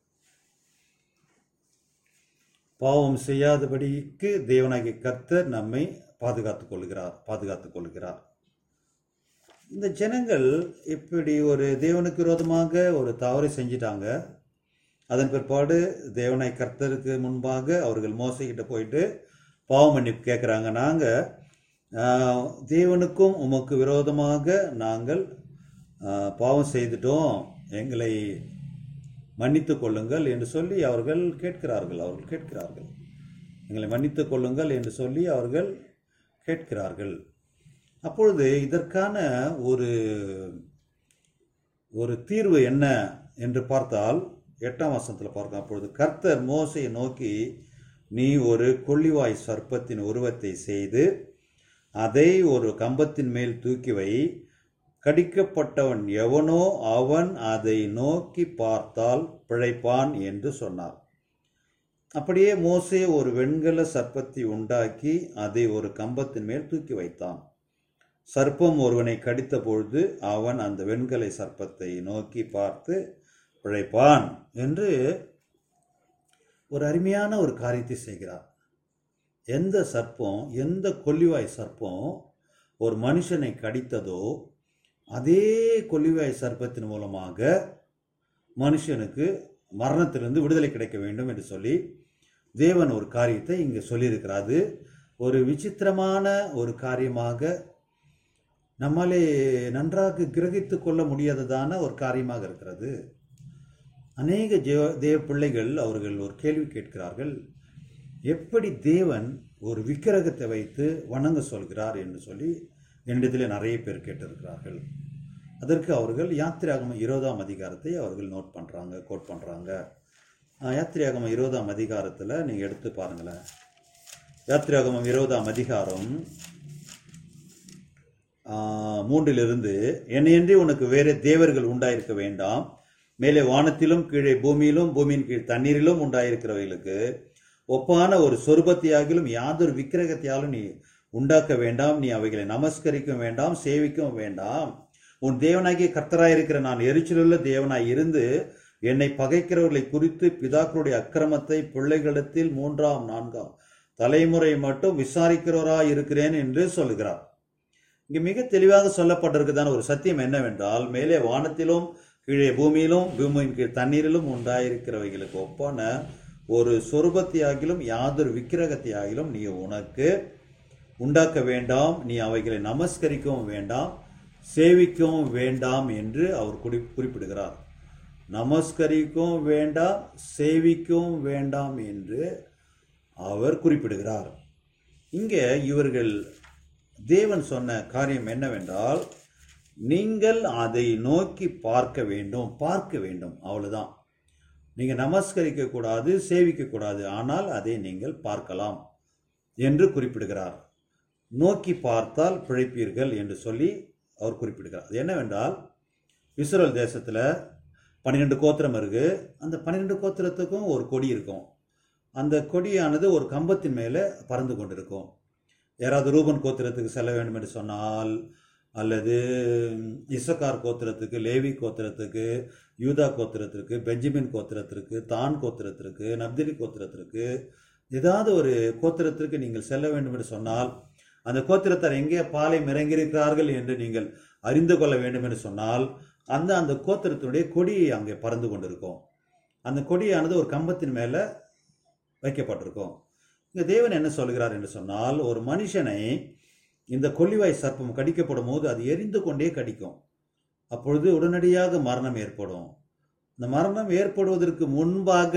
பாவம் செய்யாதபடிக்கு தேவனாகிய கர்த்தர் நம்மை பாதுகாத்துக் கொள்கிறார் பாதுகாத்துக் கொள்கிறார் இந்த ஜனங்கள் இப்படி ஒரு தேவனுக்கு விரோதமாக ஒரு தவறை செஞ்சிட்டாங்க அதன் பிற்பாடு தேவனை கர்த்தருக்கு முன்பாக அவர்கள் மோசைக்கிட்ட போயிட்டு பாவம் மன்னிப்பு கேட்குறாங்க நாங்கள் ஆஹ், தேவனுக்கும் உமக்கு விரோதமாக நாங்கள் ஆஹ், பாவம் செய்துட்டோம் எங்களை மன்னித்துக் கொள்ளுங்கள் என்று சொல்லி அவர்கள் கேட்கிறார்கள் அவர்கள் கேட்கிறார்கள் எங்களை மன்னித்துக் கொள்ளுங்கள் என்று சொல்லி அவர்கள் கேட்கிறார்கள் அப்பொழுது இதற்கான ஒரு ஒரு தீர்வு என்ன என்று பார்த்தால் எட்டாம் வசனத்தில் பார்க்கலாம் அப்பொழுது கர்த்தர் மோசையை நோக்கி நீ ஒரு கொள்ளிவாய் சர்ப்பத்தின் உருவத்தை செய்து அதை ஒரு கம்பத்தின் மேல் தூக்கி வை கடிக்கப்பட்டவன் எவனோ அவன் அதை நோக்கி பார்த்தால் பிழைப்பான் என்று சொன்னார் அப்படியே மோசே ஒரு வெண்கல சர்ப்பத்தை உண்டாக்கி அதை ஒரு கம்பத்தின் மேல் தூக்கி வைத்தான் சர்ப்பம் ஒருவனை கடித்த பொழுது அவன் அந்த வெண்கலை சர்ப்பத்தை நோக்கி பார்த்து பிழைப்பான் என்று ஒரு அருமையான ஒரு காரியத்தை செய்கிறார் எந்த சர்ப்பம் எந்த கொல்லிவாய் சர்ப்பம் ஒரு மனுஷனை கடித்ததோ அதே கொல்லிவாய் சர்ப்பத்தின் மூலமாக மனுஷனுக்கு மரணத்திலிருந்து விடுதலை கிடைக்க வேண்டும் என்று சொல்லி தேவன் ஒரு காரியத்தை இங்கே சொல்லியிருக்கிறார் அது ஒரு விசித்திரமான ஒரு காரியமாக நம்மாலே நன்றாக கிரகித்து கொள்ள முடியாததான ஒரு காரியமாக இருக்கிறது அநேக ஜெவ தேவ பிள்ளைகள் அவர்கள் ஒரு கேள்வி கேட்கிறார்கள் எப்படி தேவன் ஒரு விக்கிரகத்தை வைத்து வணங்க சொல்கிறார் என்று சொல்லி என்னிடத்தில் நிறைய பேர் கேட்டிருக்கிறார்கள் அதற்கு அவர்கள் யாத்திராகம இருபதாம் அதிகாரத்தை அவர்கள் நோட் பண்ணுறாங்க கோட் பண்ணுறாங்க யாத்திராகம இருபதாம் அதிகாரத்தில் நீங்கள் எடுத்து பாருங்களேன் யாத்திராகமம் இருபதாம் அதிகாரம் ஆஹ், மூன்றிலிருந்து என்னையன்றி உனக்கு வேறு தேவர்கள் உண்டாயிருக்க வேண்டாம் மேலே வானத்திலும் கீழே பூமியிலும் பூமியின் கீழ் தண்ணீரிலும் உண்டாயிருக்கிறவைகளுக்கு ஒப்பான ஒரு சொருபத்தையாகிலும் யாதொரு விக்கிரகத்தையாலும் நீ உண்டாக்க வேண்டாம் நீ அவைகளை நமஸ்கரிக்க வேண்டாம் சேவிக்கவும் வேண்டாம் உன் தேவனாகிய கர்த்தராயிருக்கிற நான் எரிச்சலுள்ள தேவனாய் இருந்து என்னை பகைக்கிறவர்களை குறித்து பிதாக்களுடைய அக்கிரமத்தை பிள்ளைகளிடத்தில் மூன்றாம் நான்காம் தலைமுறை மட்டும் விசாரிக்கிறவராய் இருக்கிறேன் என்று சொல்கிறார் இங்கே மிக தெளிவாக சொல்லப்பட்டிருக்குதான ஒரு சத்தியம் என்னவென்றால் மேலே வானத்திலும் கீழே பூமியிலும் பூமியின் கீழ் தண்ணீரிலும் உண்டாயிருக்கிறவைகளுக்கு ஒப்பான ஒரு சொருபத்தையாகிலும் யாதொரு விக்கிரகத்தையாகிலும் நீ உனக்கு உண்டாக்க வேண்டாம் நீ அவைகளை நமஸ்கரிக்கவும் வேண்டாம் சேவிக்கவும் வேண்டாம் என்று அவர் குறி குறிப்பிடுகிறார் நமஸ்கரிக்கவும் வேண்டாம் சேவிக்கவும் வேண்டாம் என்று அவர் குறிப்பிடுகிறார் இங்கே இவர்கள் தேவன் சொன்ன காரியம் என்னவென்றால் நீங்கள் அதை நோக்கி பார்க்க வேண்டும் பார்க்க வேண்டும் அவ்வளவுதான் நீங்க நமஸ்கரிக்க கூடாது சேவிக்க கூடாது ஆனால் அதை நீங்கள் பார்க்கலாம் என்று குறிப்பிடுகிறார் நோக்கி பார்த்தால் பிழைப்பீர்கள் என்று சொல்லி அவர் குறிப்பிடுகிறார் அது என்னவென்றால் இஸ்ரேல் தேசத்தில் பன்னிரெண்டு கோத்திரம் இருக்கு அந்த பன்னிரெண்டு கோத்திரத்துக்கும் ஒரு கொடி இருக்கும் அந்த கொடியானது ஒரு கம்பத்தின் மேலே பறந்து கொண்டிருக்கும் யாராவது ரூபன் கோத்திரத்துக்கு செல்ல வேண்டும் என்று சொன்னால் அல்லது இசக்கார் கோத்திரத்துக்கு லேவி கோத்திரத்துக்கு யூதா கோத்திரத்திற்கு பெஞ்சமின் கோத்திரத்திற்கு தான் கோத்திரத்திற்கு நப்திலி கோத்திரத்திற்கு ஏதாவது ஒரு கோத்திரத்திற்கு நீங்கள் செல்ல வேண்டும் என்று சொன்னால் அந்த கோத்திரத்தார் எங்கே பாலை இறங்கியிருக்கிறார்கள் என்று நீங்கள் அறிந்து கொள்ள வேண்டும் என்று சொன்னால் அந்த அந்த கோத்திரத்தினுடைய கொடி அங்கே பறந்து கொண்டிருக்கும் அந்த கொடியானது ஒரு கம்பத்தின் மேலே வைக்கப்பட்டிருக்கும் இங்க தேவன் என்ன சொல்கிறார் என்று சொன்னால் ஒரு மனுஷனை இந்த கொல்லிவாய் சர்ப்பம் கடிக்கப்படும் போது அது எரிந்து கொண்டே கடிக்கும் அப்பொழுது உடனடியாக மரணம் ஏற்படும் இந்த மரணம் ஏற்படுவதற்கு முன்பாக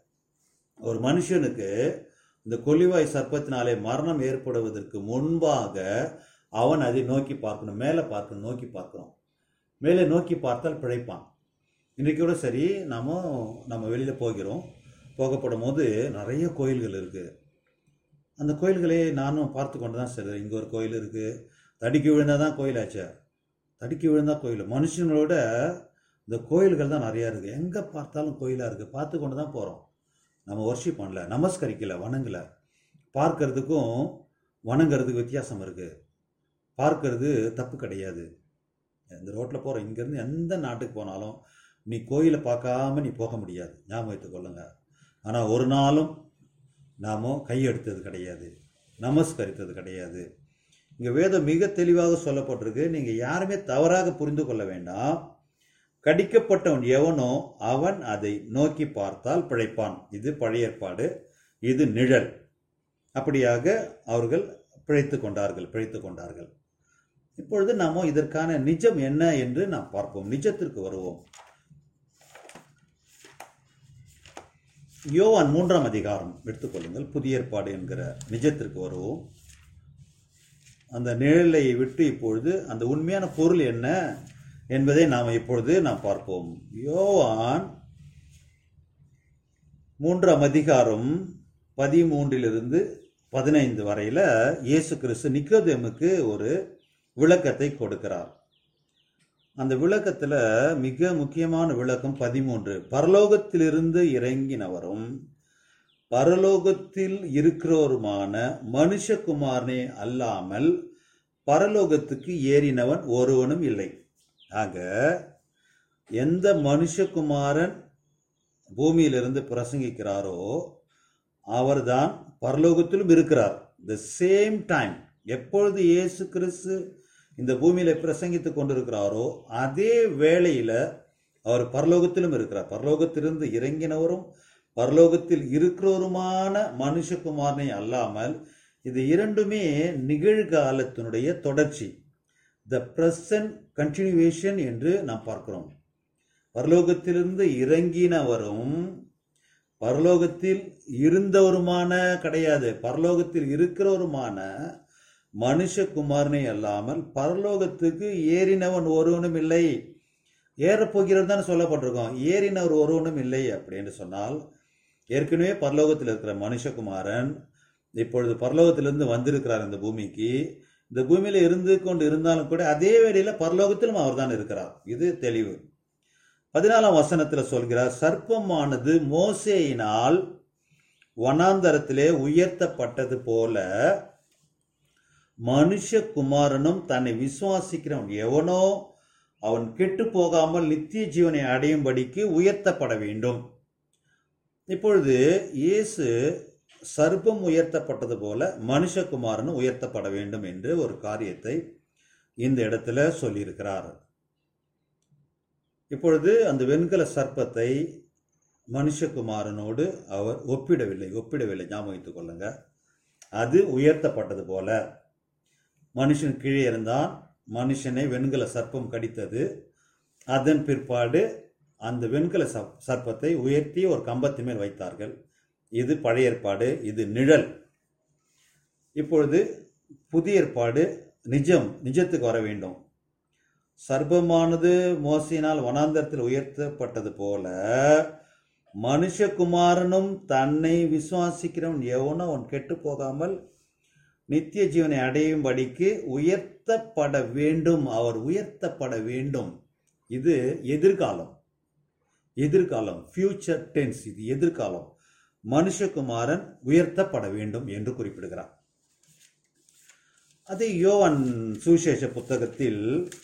ஒரு மனுஷனுக்கு இந்த கொல்லிவாய் சர்ப்பத்தினாலே மரணம் ஏற்படுவதற்கு முன்பாக அவன் அதை நோக்கி பார்க்கணும் மேலே பார்க்கணும் நோக்கி பார்க்கணும் மேலே நோக்கி பார்த்தால் பிழைப்பான் இன்றைக்கு கூட சரி நாம நம்ம வெளியில் போகிறோம் போகப்படும் போது நிறைய கோயில்கள் இருக்குது அந்த கோயில்களை நானும் பார்த்து கொண்டு தான் சரி இங்கே ஒரு கோயில் இருக்குது தடிக்கு விழுந்தால் தான் கோயிலாச்சே தடிக்கு விழுந்தா கோயில் மனுஷங்களோட இந்த கோயில்கள் தான் நிறையா இருக்குது எங்கே பார்த்தாலும் கோயிலாக இருக்குது பார்த்து கொண்டு தான் போகிறோம் நம்ம ஒர்ஷிப் பண்ணல நமஸ்கரிக்கல வணங்கல பார்க்கறதுக்கும் வணங்குறதுக்கு வித்தியாசம் இருக்குது பார்க்கறது தப்பு கிடையாது இந்த ரோட்டில் போகிற இங்கேருந்து எந்த நாட்டுக்கு போனாலும் நீ கோயிலை பார்க்காம நீ போக முடியாது ஞாபகம் வைத்துக் கொள்ளுங்க ஆனால் ஒரு நாளும் நாம கையெடுத்தது கிடையாது நமஸ்கரித்தது கிடையாது இங்கே வேதம் மிக தெளிவாக சொல்லப்பட்டிருக்கு நீங்கள் யாருமே தவறாக புரிந்து கொள்ள வேண்டாம் கடிக்கப்பட்டவன் எவனோ அவன் அதை நோக்கி பார்த்தால் பிழைப்பான் இது பழைய ஏற்பாடு இது நிழல் அப்படியாக அவர்கள் பிழைத்து கொண்டார்கள் பிழைத்து கொண்டார்கள் இப்பொழுது நாம இதற்கான நிஜம் என்ன என்று நாம் பார்ப்போம் நிஜத்திற்கு வருவோம் யோவான் மூன்றாம் அதிகாரம் எடுத்துக்கொள்ளுங்கள் புதிய ஏற்பாடு என்கிற நிஜத்திற்கு வருவோம் அந்த நிழலை விட்டு இப்பொழுது அந்த உண்மையான பொருள் என்ன என்பதை நாம் இப்பொழுது நாம் பார்ப்போம் யோவான் மூன்றாம் அதிகாரம் பதிமூன்றிலிருந்து பதினைந்து வரையில இயேசு கிறிஸ்து நிக்கோதேமுக்கு ஒரு விளக்கத்தை கொடுக்கிறார் அந்த விளக்கத்துல மிக முக்கியமான விளக்கம் பதிமூன்று பரலோகத்திலிருந்து இறங்கினவரும் பரலோகத்தில் இருக்கிறோருமான மனுஷகுமாரனே அல்லாமல் பரலோகத்துக்கு ஏறினவன் ஒருவனும் இல்லை ஆக எந்த மனுஷகுமாரன் பூமியிலிருந்து பிரசங்கிக்கிறாரோ அவர்தான் பரலோகத்திலும் இருக்கிறார் த சேம் டைம் எப்பொழுது இயேசு கிறிஸ்து இந்த பூமியில பிரசங்கித்துக் கொண்டிருக்கிறாரோ அதே வேளையில அவர் பரலோகத்திலும் இருக்கிறார் பரலோகத்திலிருந்து இறங்கினவரும் பரலோகத்தில் இருக்கிறவருமான மனுஷகுமாரனை அல்லாமல் இது இரண்டுமே நிகழ்காலத்தினுடைய தொடர்ச்சி த பிரசன்ட் கண்டினியூவேஷன் என்று நாம் பார்க்கிறோம் பரலோகத்திலிருந்து இறங்கினவரும் பரலோகத்தில் இருந்தவருமான கிடையாது பரலோகத்தில் இருக்கிறவருமான மனுஷகுமாரனை அல்லாமல் பரலோகத்துக்கு ஏறினவன் ஒருவனும் இல்லை ஏறப்போகிறது தான் சொல்லப்பட்டிருக்கோம் ஏறினவர் ஒருவனும் இல்லை அப்படின்னு சொன்னால் ஏற்கனவே பரலோகத்தில் இருக்கிற மனுஷகுமாரன் இப்பொழுது பரலோகத்திலிருந்து வந்திருக்கிறார் இந்த பூமிக்கு இந்த பூமியில இருந்து கொண்டு இருந்தாலும் கூட அதே வேளையில பரலோகத்திலும் அவர் தான் இருக்கிறார் இது தெளிவு பதினாலாம் வசனத்துல சொல்கிறார் சர்ப்பமானது மோசேயினால் வனாந்தரத்திலே உயர்த்தப்பட்டது போல மனுஷகுமாரனும் தன்னை விசுவாசிக்கிறவன் எவனோ அவன் கெட்டு போகாமல் நித்திய ஜீவனை அடையும்படிக்கு உயர்த்தப்பட வேண்டும் இப்பொழுது இயேசு சர்ப்பம் உயர்த்தப்பட்டது போல மனுஷகுமாரனும் உயர்த்தப்பட வேண்டும் என்று ஒரு காரியத்தை இந்த இடத்துல சொல்லியிருக்கிறார் இப்பொழுது அந்த வெண்கல சர்ப்பத்தை மனுஷகுமாரனோடு அவர் ஒப்பிடவில்லை ஒப்பிடவில்லை ஞாபகம் வைத்துக் கொள்ளுங்க அது உயர்த்தப்பட்டது போல மனுஷன் கீழே இருந்தான் மனுஷனை வெண்கல சர்ப்பம் கடித்தது அதன் பிற்பாடு அந்த வெண்கல சப்- சர்ப்பத்தை உயர்த்தி ஒரு கம்பத்தின் மேல் வைத்தார்கள் இது பழைய ஏற்பாடு இது நிழல் இப்பொழுது புதிய ஏற்பாடு நிஜம் நிஜத்துக்கு வர வேண்டும் சர்ப்பமானது மோசினால் வனாந்தரத்தில் உயர்த்தப்பட்டது போல மனுஷகுமாரனும் தன்னை விசுவாசிக்கிறவன் எவனோ அவன் கெட்டு போகாமல் நித்திய ஜீவனை அடையும்படிக்கு உயர்த்தப்பட வேண்டும் அவர் உயர்த்தப்பட வேண்டும் இது எதிர்காலம் எதிர்காலம் ஃபியூச்சர் டென்ஸ் இது எதிர்காலம் மனுஷகுமாரன் உயர்த்தப்பட வேண்டும் என்று குறிப்பிடுகிறார் அதே யோவான் சுவிசேஷ புத்தகத்தில்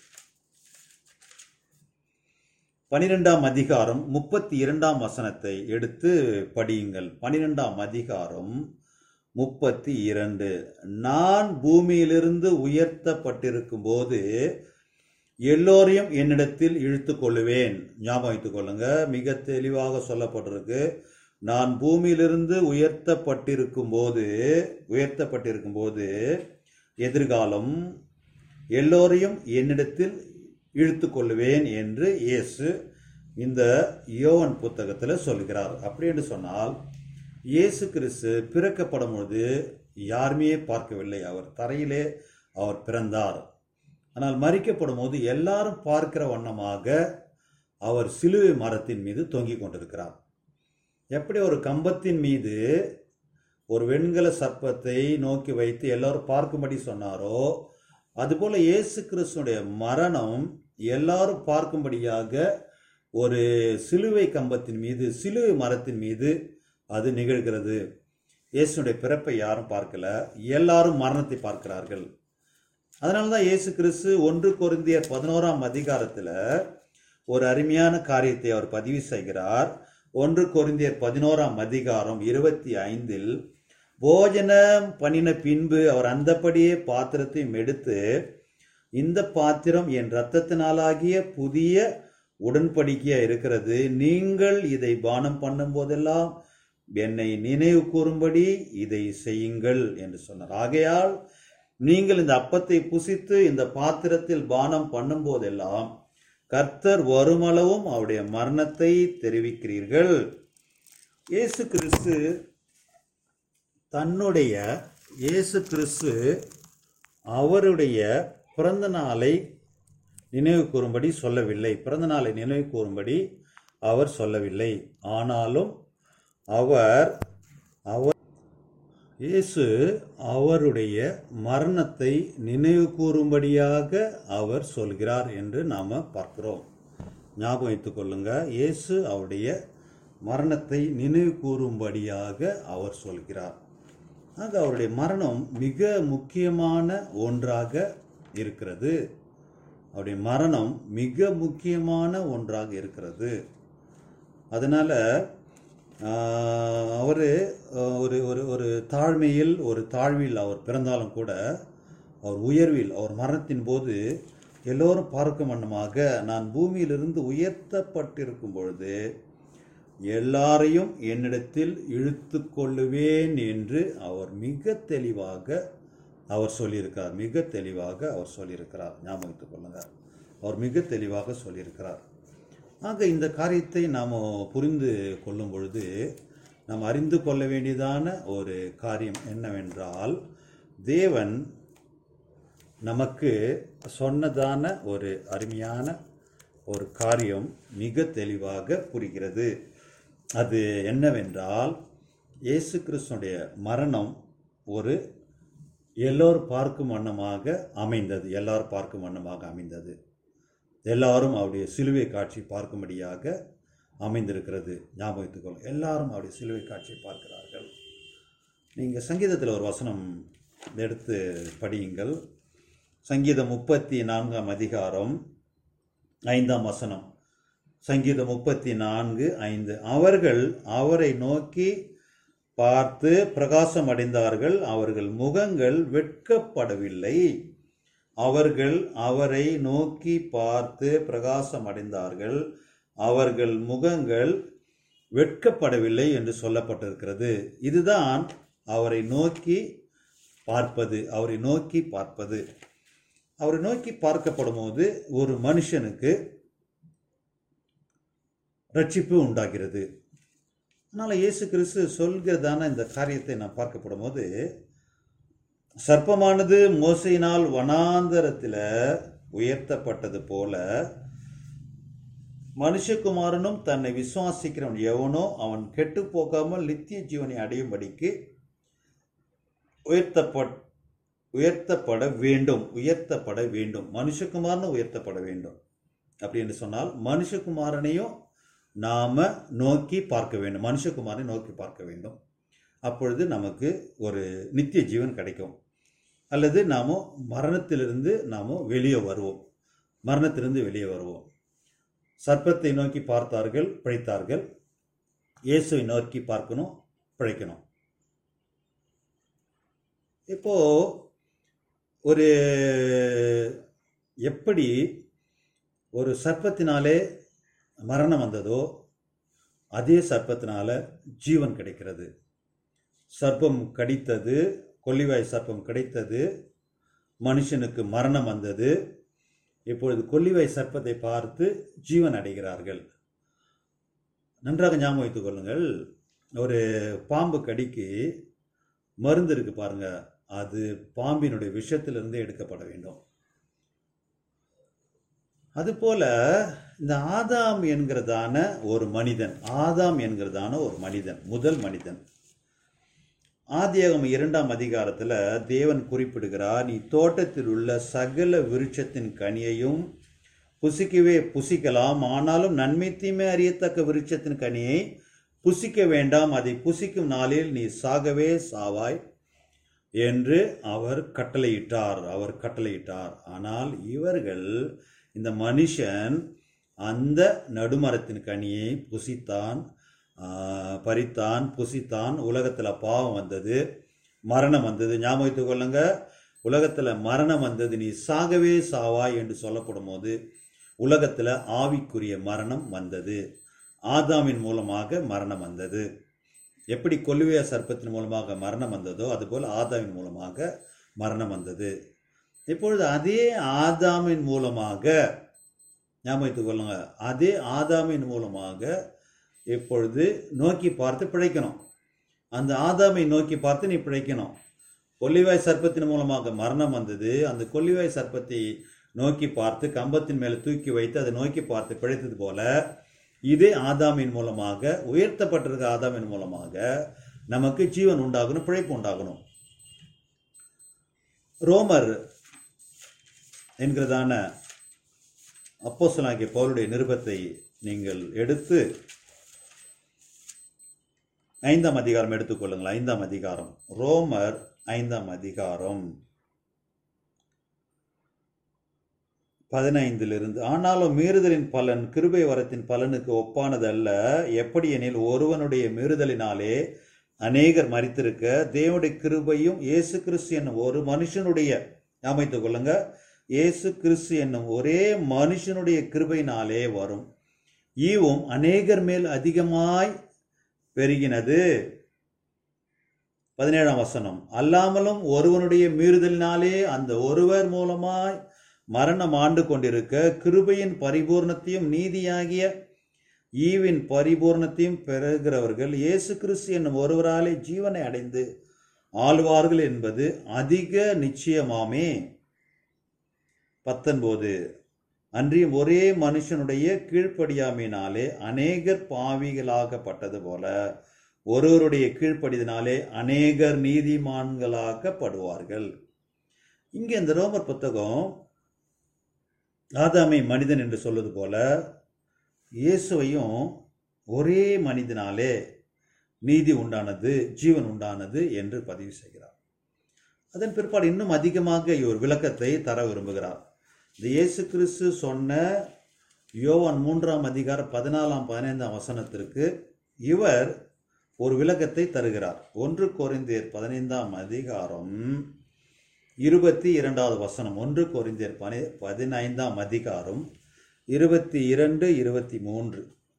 பனிரெண்டாம் அதிகாரம் முப்பத்தி இரண்டாம் வசனத்தை எடுத்து படியுங்கள் பனிரெண்டாம் அதிகாரம் முப்பத்தி இரண்டு நான் பூமியிலிருந்து உயர்த்தப்பட்டிருக்கும் போது எல்லோரையும் என்னிடத்தில் இழுத்து கொள்ளுவேன் ஞாபகம் வைத்துக் கொள்ளுங்க மிக தெளிவாக சொல்லப்பட்டிருக்கு நான் பூமியிலிருந்து உயர்த்தப்பட்டிருக்கும் போது உயர்த்தப்பட்டிருக்கும் போது எதிர்காலம் எல்லோரையும் என்னிடத்தில் இழுத்து கொள்ளுவேன் என்று இயேசு இந்த யோவன் புத்தகத்தில் சொல்கிறார் அப்படி என்று சொன்னால் இயேசு கிறிஸ்து பிறக்கப்படும் பொழுது யாருமே பார்க்கவில்லை அவர் தரையிலே அவர் பிறந்தார் ஆனால் மறிக்கப்படும் போது எல்லாரும் பார்க்கிற வண்ணமாக அவர் சிலுவை மரத்தின் மீது தொங்கிக் கொண்டிருக்கிறார் எப்படி ஒரு கம்பத்தின் மீது ஒரு வெண்கல சர்ப்பத்தை நோக்கி வைத்து எல்லாரும் பார்க்கும்படி சொன்னாரோ அதுபோல இயேசு கிறிஸ்துடைய மரணம் எல்லாரும் பார்க்கும்படியாக ஒரு சிலுவை கம்பத்தின் மீது சிலுவை மரத்தின் மீது அது நிகழ்கிறது இயேசுடைய பிறப்பை யாரும் பார்க்கல எல்லாரும் மரணத்தை பார்க்கிறார்கள் அதனால தான் இயேசு கிறிஸ்து ஒன்று கொரிந்தியர் பதினோராம் அதிகாரத்தில் ஒரு அருமையான காரியத்தை அவர் பதிவு செய்கிறார் ஒன்று கொரிந்தியர் பதினோராம் அதிகாரம் இருபத்தி ஐந்தில் போஜனம் பண்ணின பின்பு அவர் அந்தப்படியே பாத்திரத்தையும் எடுத்து இந்த பாத்திரம் என் இரத்தத்தினாலாகிய புதிய உடன்படிக்கையா இருக்கிறது நீங்கள் இதை பானம் பண்ணும் போதெல்லாம் என்னை நினைவு கூறும்படி இதை செய்யுங்கள் என்று சொன்னார் ஆகையால் நீங்கள் இந்த அப்பத்தை புசித்து இந்த பாத்திரத்தில் பானம் பண்ணும் போதெல்லாம் கர்த்தர் வருமளவும் அவருடைய மரணத்தை தெரிவிக்கிறீர்கள் இயேசு கிறிஸ்து தன்னுடைய இயேசு கிறிஸ்து அவருடைய பிறந்த நாளை நினைவு கூறும்படி சொல்லவில்லை பிறந்த நாளை நினைவு கூறும்படி அவர் சொல்லவில்லை ஆனாலும் அவர் அவர் இயேசு அவருடைய மரணத்தை நினைவு கூறும்படியாக அவர் சொல்கிறார் என்று நாம் பார்க்கிறோம் ஞாபகம் வைத்துக் கொள்ளுங்க இயேசு அவருடைய மரணத்தை நினைவு கூறும்படியாக அவர் சொல்கிறார் ஆக அவருடைய மரணம் மிக முக்கியமான ஒன்றாக இருக்கிறது அவருடைய மரணம் மிக முக்கியமான ஒன்றாக இருக்கிறது அதனால அவர் ஒரு ஒரு ஒரு தாழ்மையில் ஒரு தாழ்வில் அவர் பிறந்தாலும் கூட அவர் உயர்வில் அவர் மரணத்தின் போது எல்லோரும் பார்க்கும் வண்ணமாக நான் பூமியிலிருந்து உயர்த்தப்பட்டிருக்கும் பொழுது எல்லாரையும் என்னிடத்தில் இழுத்து கொள்ளுவேன் என்று அவர் மிக தெளிவாக அவர் சொல்லியிருக்கிறார் மிக தெளிவாக அவர் சொல்லியிருக்கிறார் ஞாபகத்துக் கொள்ளுங்க அவர் மிக தெளிவாக சொல்லியிருக்கிறார் ஆக இந்த காரியத்தை நாம் புரிந்து கொள்ளும் பொழுது நாம் அறிந்து கொள்ள வேண்டியதான ஒரு காரியம் என்னவென்றால் தேவன் நமக்கு சொன்னதான ஒரு அருமையான ஒரு காரியம் மிக தெளிவாக புரிகிறது அது என்னவென்றால் இயேசு கிறிஸ்துடைய மரணம் ஒரு எல்லோர் பார்க்கும் வண்ணமாக அமைந்தது எல்லார் பார்க்கும் வண்ணமாக அமைந்தது எல்லாரும் அவருடைய சிலுவை காட்சி பார்க்கும்படியாக அமைந்திருக்கிறது ஞாபகத்துக்கொள்ளும் எல்லாரும் அவருடைய சிலுவை காட்சியை பார்க்கிறார்கள் நீங்கள் சங்கீதத்தில் ஒரு வசனம் எடுத்து படியுங்கள் சங்கீதம் முப்பத்தி நான்காம் அதிகாரம் ஐந்தாம் வசனம் சங்கீதம் முப்பத்தி நான்கு ஐந்து அவர்கள் அவரை நோக்கி பார்த்து பிரகாசம் அடைந்தார்கள் அவர்கள் முகங்கள் வெட்கப்படவில்லை அவர்கள் அவரை நோக்கி பார்த்து பிரகாசம் அடைந்தார்கள் அவர்கள் முகங்கள் வெட்கப்படவில்லை என்று சொல்லப்பட்டிருக்கிறது இதுதான் அவரை நோக்கி பார்ப்பது அவரை நோக்கி பார்ப்பது அவரை நோக்கி பார்க்கப்படும் போது ஒரு மனுஷனுக்கு ரட்சிப்பு உண்டாகிறது அதனால் இயேசு கிறிஸ்து சொல்கிறதான இந்த காரியத்தை நான் பார்க்கப்படும் போது சர்ப்பமானது மோசையினால் வனாந்தரத்தில் உயர்த்தப்பட்டது போல மனுஷகுமாரனும் தன்னை விசுவாசிக்கிறவன் எவனோ அவன் கெட்டு போகாமல் நித்திய ஜீவனை அடையும்படிக்கு உயர்த்தப்பட் உயர்த்தப்பட வேண்டும் உயர்த்தப்பட வேண்டும் மனுஷகுமாரனும் உயர்த்தப்பட வேண்டும் அப்படி என்று சொன்னால் மனுஷகுமாரனையும் நாம நோக்கி பார்க்க வேண்டும் மனுஷகுமாரனை நோக்கி பார்க்க வேண்டும் அப்பொழுது நமக்கு ஒரு நித்திய ஜீவன் கிடைக்கும் அல்லது நாம மரணத்திலிருந்து நாம வெளியே வருவோம் மரணத்திலிருந்து வெளியே வருவோம் சர்ப்பத்தை நோக்கி பார்த்தார்கள் பிழைத்தார்கள் இயேசுவை நோக்கி பார்க்கணும் பிழைக்கணும் இப்போ ஒரு எப்படி ஒரு சர்ப்பத்தினாலே மரணம் வந்ததோ அதே சர்ப்பத்தினால ஜீவன் கிடைக்கிறது சர்ப்பம் கடித்தது கொல்லிவாய் சர்ப்பம் கிடைத்தது மனுஷனுக்கு மரணம் வந்தது இப்பொழுது கொல்லிவாய் சர்ப்பத்தை பார்த்து ஜீவன் அடைகிறார்கள் நன்றாக ஞாபகம் வைத்துக் கொள்ளுங்கள் ஒரு பாம்பு கடிக்கு மருந்து இருக்கு பாருங்க அது பாம்பினுடைய விஷத்திலிருந்து எடுக்கப்பட வேண்டும் அதுபோல இந்த ஆதாம் என்கிறதான ஒரு மனிதன் ஆதாம் என்கிறதான ஒரு மனிதன் முதல் மனிதன் ஆதியாகம இரண்டாம் அதிகாரத்துல தேவன் குறிப்பிடுகிறார் நீ தோட்டத்தில் உள்ள சகல விருட்சத்தின் கனியையும் புசிக்கவே புசிக்கலாம் ஆனாலும் நன்மை தீமை அறியத்தக்க விருட்சத்தின் கனியை புசிக்க வேண்டாம் அதை புசிக்கும் நாளில் நீ சாகவே சாவாய் என்று அவர் கட்டளையிட்டார் அவர் கட்டளையிட்டார் ஆனால் இவர்கள் இந்த மனுஷன் அந்த நடுமரத்தின் கனியை புசித்தான் ஆஹ், பறித்தான் புசித்தான் உலகத்துல பாவம் வந்தது மரணம் வந்தது ஞாபகத்துக் கொள்ளுங்க உலகத்துல மரணம் வந்தது நீ சாகவே சாவாய் என்று சொல்லப்படும் போது உலகத்துல ஆவிக்குரிய மரணம் வந்தது ஆதாமின் மூலமாக மரணம் வந்தது எப்படி கொல்லுவைய சர்ப்பத்தின் மூலமாக மரணம் வந்ததோ அதுபோல் ஆதாமின் மூலமாக மரணம் வந்தது இப்பொழுது அதே ஆதாமின் மூலமாக ஞாபகத்துக் கொள்ளுங்க அதே ஆதாமின் மூலமாக இப்பொழுது நோக்கி பார்த்து பிழைக்கணும் அந்த ஆதாமை நோக்கி பார்த்து நீ பிழைக்கணும் கொல்லிவாய் சர்ப்பத்தின் மூலமாக மரணம் வந்தது அந்த கொல்லிவாய் சர்ப்பத்தை நோக்கி பார்த்து கம்பத்தின் மேலே தூக்கி வைத்து அதை நோக்கி பார்த்து பிழைத்தது போல இதே ஆதாமின் மூலமாக உயர்த்தப்பட்டிருக்க ஆதாமின் மூலமாக நமக்கு ஜீவன் உண்டாகணும் பிழைப்பு உண்டாகணும் ரோமர் என்கிறதான அப்போஸ்தலனாகிய பவுலுடைய நிருபத்தை நீங்கள் எடுத்து ஐந்தாம் அதிகாரம் எடுத்துக்கொள்ளுங்கள் ஐந்தாம் அதிகாரம் ரோமர் ஐந்தாம் அதிகாரம் பதினைந்திலிருந்து ஆனாலும் மீறுதலின் பலன் கிருபை வரத்தின் பலனுக்கு ஒப்பானது அல்ல எப்படி எனில் ஒருவனுடைய மீறுதலினாலே அநேகர் மறித்திருக்க தேவனுடைய கிருபையும் இயேசு கிறிஸ்து என்னும் ஒரு மனுஷனுடைய அமைத்துக் கொள்ளுங்க இயேசு கிறிஸ்து என்னும் ஒரே மனுஷனுடைய கிருபையினாலே வரும் ஈவும் அநேகர் மேல் அதிகமாய் பெருகினது பதினேழாம் வசனம் அல்லாமலும் ஒருவனுடைய மீறுதலினாலே அந்த ஒருவர் மூலமாய் மரணம் ஆண்டு கொண்டிருக்க கிருபையின் பரிபூர்ணத்தையும் நீதியாகிய ஈவின் பரிபூர்ணத்தையும் பெறுகிறவர்கள் இயேசு கிறிஸ்து என்னும் ஒருவராலே ஜீவனை அடைந்து ஆழ்வார்கள் என்பது அதிக நிச்சயமாமே பத்தொன்பது அன்றியும் ஒரே மனுஷனுடைய கீழ்ப்படியாமையினாலே அநேகர் பாவிகளாகப்பட்டது போல ஒருவருடைய கீழ்ப்படிதனாலே அநேகர் நீதிமான்களாக்கப்படுவார்கள் இங்கே இந்த ரோமர் புத்தகம் ஆதாமை மனிதன் என்று சொல்வது போல இயேசுவையும் ஒரே மனிதனாலே நீதி உண்டானது ஜீவன் உண்டானது என்று பதிவு செய்கிறார் அதன் பிற்பாடு இன்னும் அதிகமாக இவர் விளக்கத்தை தர விரும்புகிறார் இந்த இயேசு கிறிஸ்து சொன்ன யோவான் மூன்றாம் அதிகாரம் பதினாலாம் பதினைந்தாம் வசனத்திற்கு இவர் ஒரு விளக்கத்தை தருகிறார் ஒன்று கொரிந்தியர் பதினைந்தாம் அதிகாரம் இருபத்தி இரண்டாவது வசனம் ஒன்று கொரிந்தியர் பனி பதினைந்தாம் அதிகாரம் இருபத்தி இரண்டு இருபத்தி மூன்று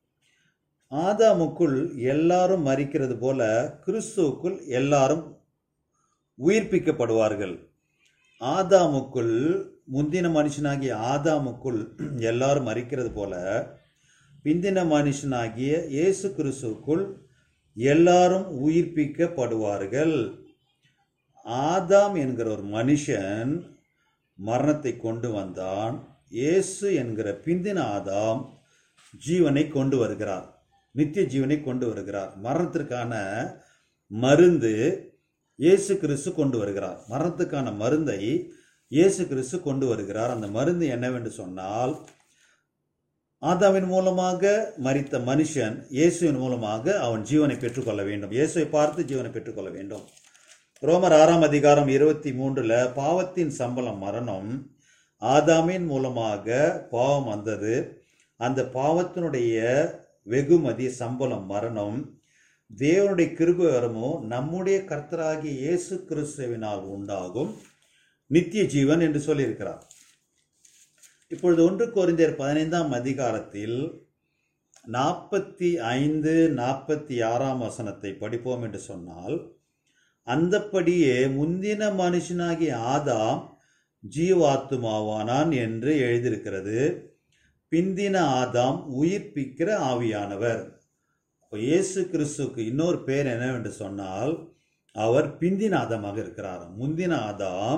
ஆதாமுக்குள் எல்லாரும் மறிக்கிறது போல கிறிஸ்துவுக்குள் எல்லாரும் உயிர்ப்பிக்கப்படுவார்கள் ஆதாமுக்குள் முந்தின மனுஷனாகிய ஆதாமுக்குள் எல்லாரும் மறிக்கிறது போல பிந்தின மனுஷனாகிய இயேசு கிறிஸ்துவுக்குள் எல்லாரும் உயிர்ப்பிக்கப்படுவார்கள் ஆதாம் என்கிற ஒரு மனுஷன் மரணத்தை கொண்டு வந்தான் இயேசு என்கிற பிந்தின ஆதாம் ஜீவனை கொண்டு வருகிறார் நித்திய ஜீவனை கொண்டு வருகிறார் மரணத்திற்கான மருந்து இயேசு கிறிஸ்து கொண்டு வருகிறார் மரணத்துக்கான மருந்தை இயேசு கிறிஸ்து கொண்டு வருகிறார் அந்த மருந்து என்னவென்று சொன்னால் ஆதாவின் மூலமாக மரித்த மனுஷன் இயேசுவின் மூலமாக அவன் ஜீவனை பெற்றுக்கொள்ள வேண்டும் இயேசுவை பார்த்து ஜீவனை பெற்றுக்கொள்ள வேண்டும் ரோமர் ஆறாம் அதிகாரம் இருபத்தி மூன்றுல பாவத்தின் சம்பளம் மரணம் ஆதாமின் மூலமாக பாவம் வந்தது அந்த பாவத்தினுடைய வெகுமதி சம்பளம் மரணம் தேவனுடைய கிருபை வரமோ நம்முடைய கர்த்தராகிய இயேசு கிறிஸ்துவினால் உண்டாகும் நித்திய ஜீவன் என்று சொல்லியிருக்கிறார் இப்பொழுது ஒன்று கோரிந்தர் பதினைந்தாம் அதிகாரத்தில் நாற்பத்தி ஐந்து நாற்பத்தி ஆறாம் வசனத்தை படிப்போம் என்று சொன்னால் அந்தப்படியே முந்தின மனுஷனாகிய ஆதாம் ஜீவாத்துமாவானான் என்று எழுதியிருக்கிறது பிந்தின ஆதாம் உயிர்ப்பிக்கிற ஆவியானவர் அப்போ இயேசு கிறிஸ்துக்கு இன்னொரு பேர் என்னவென்று சொன்னால் அவர் பிந்தின ஆதாமாக இருக்கிறார் முந்தின ஆதாம்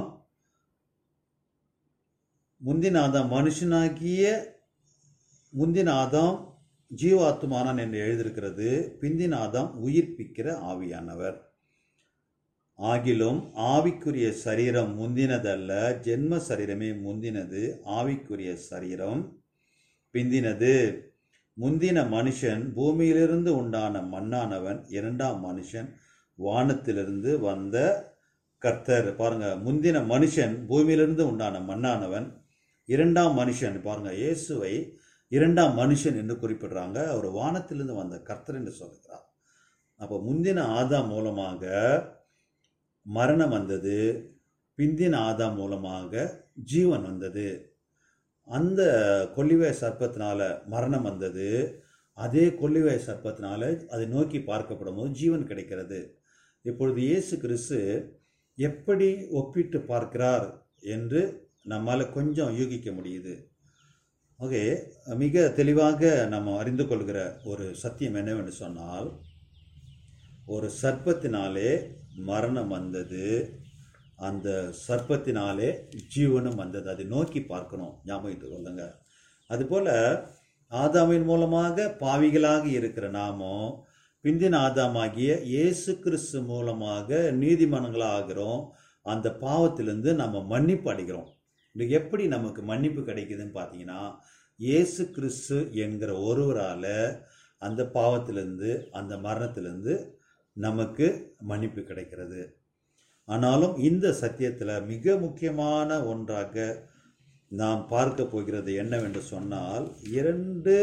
முந்தின ஆதாம் மனுஷனாகிய முந்தின ஆதாம் ஜீவாத்துமானான் என்று எழுதியிருக்கிறது பிந்தின ஆதாம் உயிர்ப்பிக்கிற ஆவியானவர் ஆகிலும் ஆவிக்குரிய சரீரம் முந்தினதல்ல ஜென்ம சரீரமே முந்தினது ஆவிக்குரிய சரீரம் பிந்தினது முந்தின மனுஷன் பூமியிலிருந்து உண்டான மண்ணானவன் இரண்டாம் மனுஷன் வானத்திலிருந்து வந்த கர்த்தர் பாருங்க முந்தின மனுஷன் பூமியிலிருந்து உண்டான மண்ணானவன் இரண்டாம் மனுஷன் பாருங்க இயேசுவை இரண்டாம் மனுஷன் என்று குறிப்பிடுறாங்க அவர் வானத்திலிருந்து வந்த கர்த்தர் என்று சொல்லுகிறார் அப்போ முந்தின ஆதாம் மூலமாக மரணம் வந்தது பிந்தின ஆதாம் மூலமாக ஜீவன் வந்தது அந்த கொல்லிவாய் சர்ப்பத்தினால மரணம் வந்தது அதே கொல்லிவாய் சர்ப்பத்தினால அதை நோக்கி பார்க்கப்படும் போது ஜீவன் கிடைக்கிறது இப்பொழுது இயேசு கிறிஸ்து எப்படி ஒப்பிட்டு பார்க்கிறார் என்று நம்மால் கொஞ்சம் யூகிக்க முடியுது ஓகே மிக தெளிவாக நம்ம அறிந்து கொள்கிற ஒரு சத்தியம் என்னவென்று சொன்னால் ஒரு சர்ப்பத்தினாலே மரணம் வந்தது அந்த சர்ப்பத்தினாலே ஜீவனும் வந்தது அதை நோக்கி பார்க்கணும் ஞாபகத்து கொள்ளுங்க அதுபோல ஆதாமின் மூலமாக பாவிகளாக இருக்கிற நாமும் பிந்தின ஆதாமாகிய இயேசு கிறிஸ்து மூலமாக நீதிமன்றங்களாக ஆகிறோம் அந்த பாவத்திலிருந்து நம்ம மன்னிப்பு அடைகிறோம் இது எப்படி நமக்கு மன்னிப்பு கிடைக்குதுன்னு பார்த்தீங்கன்னா இயேசு கிறிஸ்து என்கிற ஒருவரால் அந்த பாவத்திலிருந்து அந்த மரணத்திலிருந்து நமக்கு மன்னிப்பு கிடைக்கிறது ஆனாலும் இந்த சத்தியத்தில் மிக முக்கியமான ஒன்றாக நாம் பார்க்க போகிறது என்னவென்று சொன்னால் இரண்டு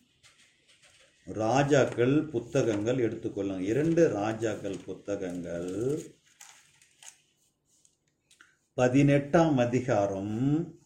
ராஜாக்கள் புத்தகங்கள் எடுத்துக்கொள்ளுங்க இரண்டு ராஜாக்கள் புத்தகங்கள் பதினெட்டாம் அதிகாரம்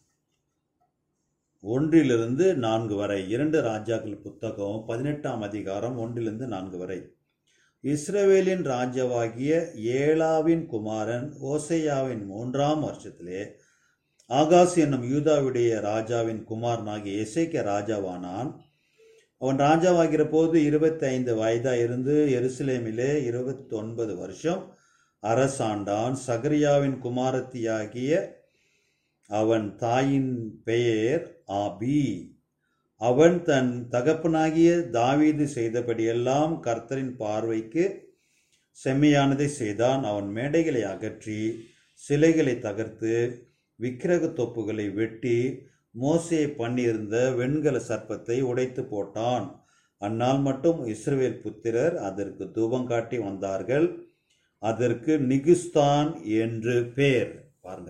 ஒன்றிலிருந்து நான்கு வரை இரண்டு ராஜாக்கள் புத்தகம் பதினெட்டாம் அதிகாரம் ஒன்றிலிருந்து நான்கு வரை இஸ்ரவேலின் ராஜாவாகிய ஏலாவின் குமாரன் ஓசையாவின் மூன்றாம் வருஷத்திலே ஆகாஸ் என்னும் யூதாவுடைய ராஜாவின் குமாரனாகிய எசேக்கிய ராஜாவானான் அவன் ராஜாவாகிற போது இருபத்தி ஐந்து வயதா இருந்து எருசலேமிலே இருபத்தி ஒன்பது வருஷம் அரசாண்டான் சகரியாவின் குமாரத்தியாகிய அவன் தாயின் பெயர் ஆபி அவன் தன் தகப்பனாகிய தாவீது செய்தபடியெல்லாம் கர்த்தரின் பார்வைக்கு செம்மையானதை செய்தான் அவன் மேடைகளை அகற்றி சிலைகளை தகர்த்து விக்கிரக தொப்புகளை வெட்டி மோசையை பண்ணியிருந்த வெண்கல சர்ப்பத்தை உடைத்து போட்டான் அந்நாள் மட்டும் இஸ்ரவேல் புத்திரர் அதற்கு தூபம் காட்டி வந்தார்கள் அதற்கு நிகுஸ்தான் என்று பேர் பாருங்க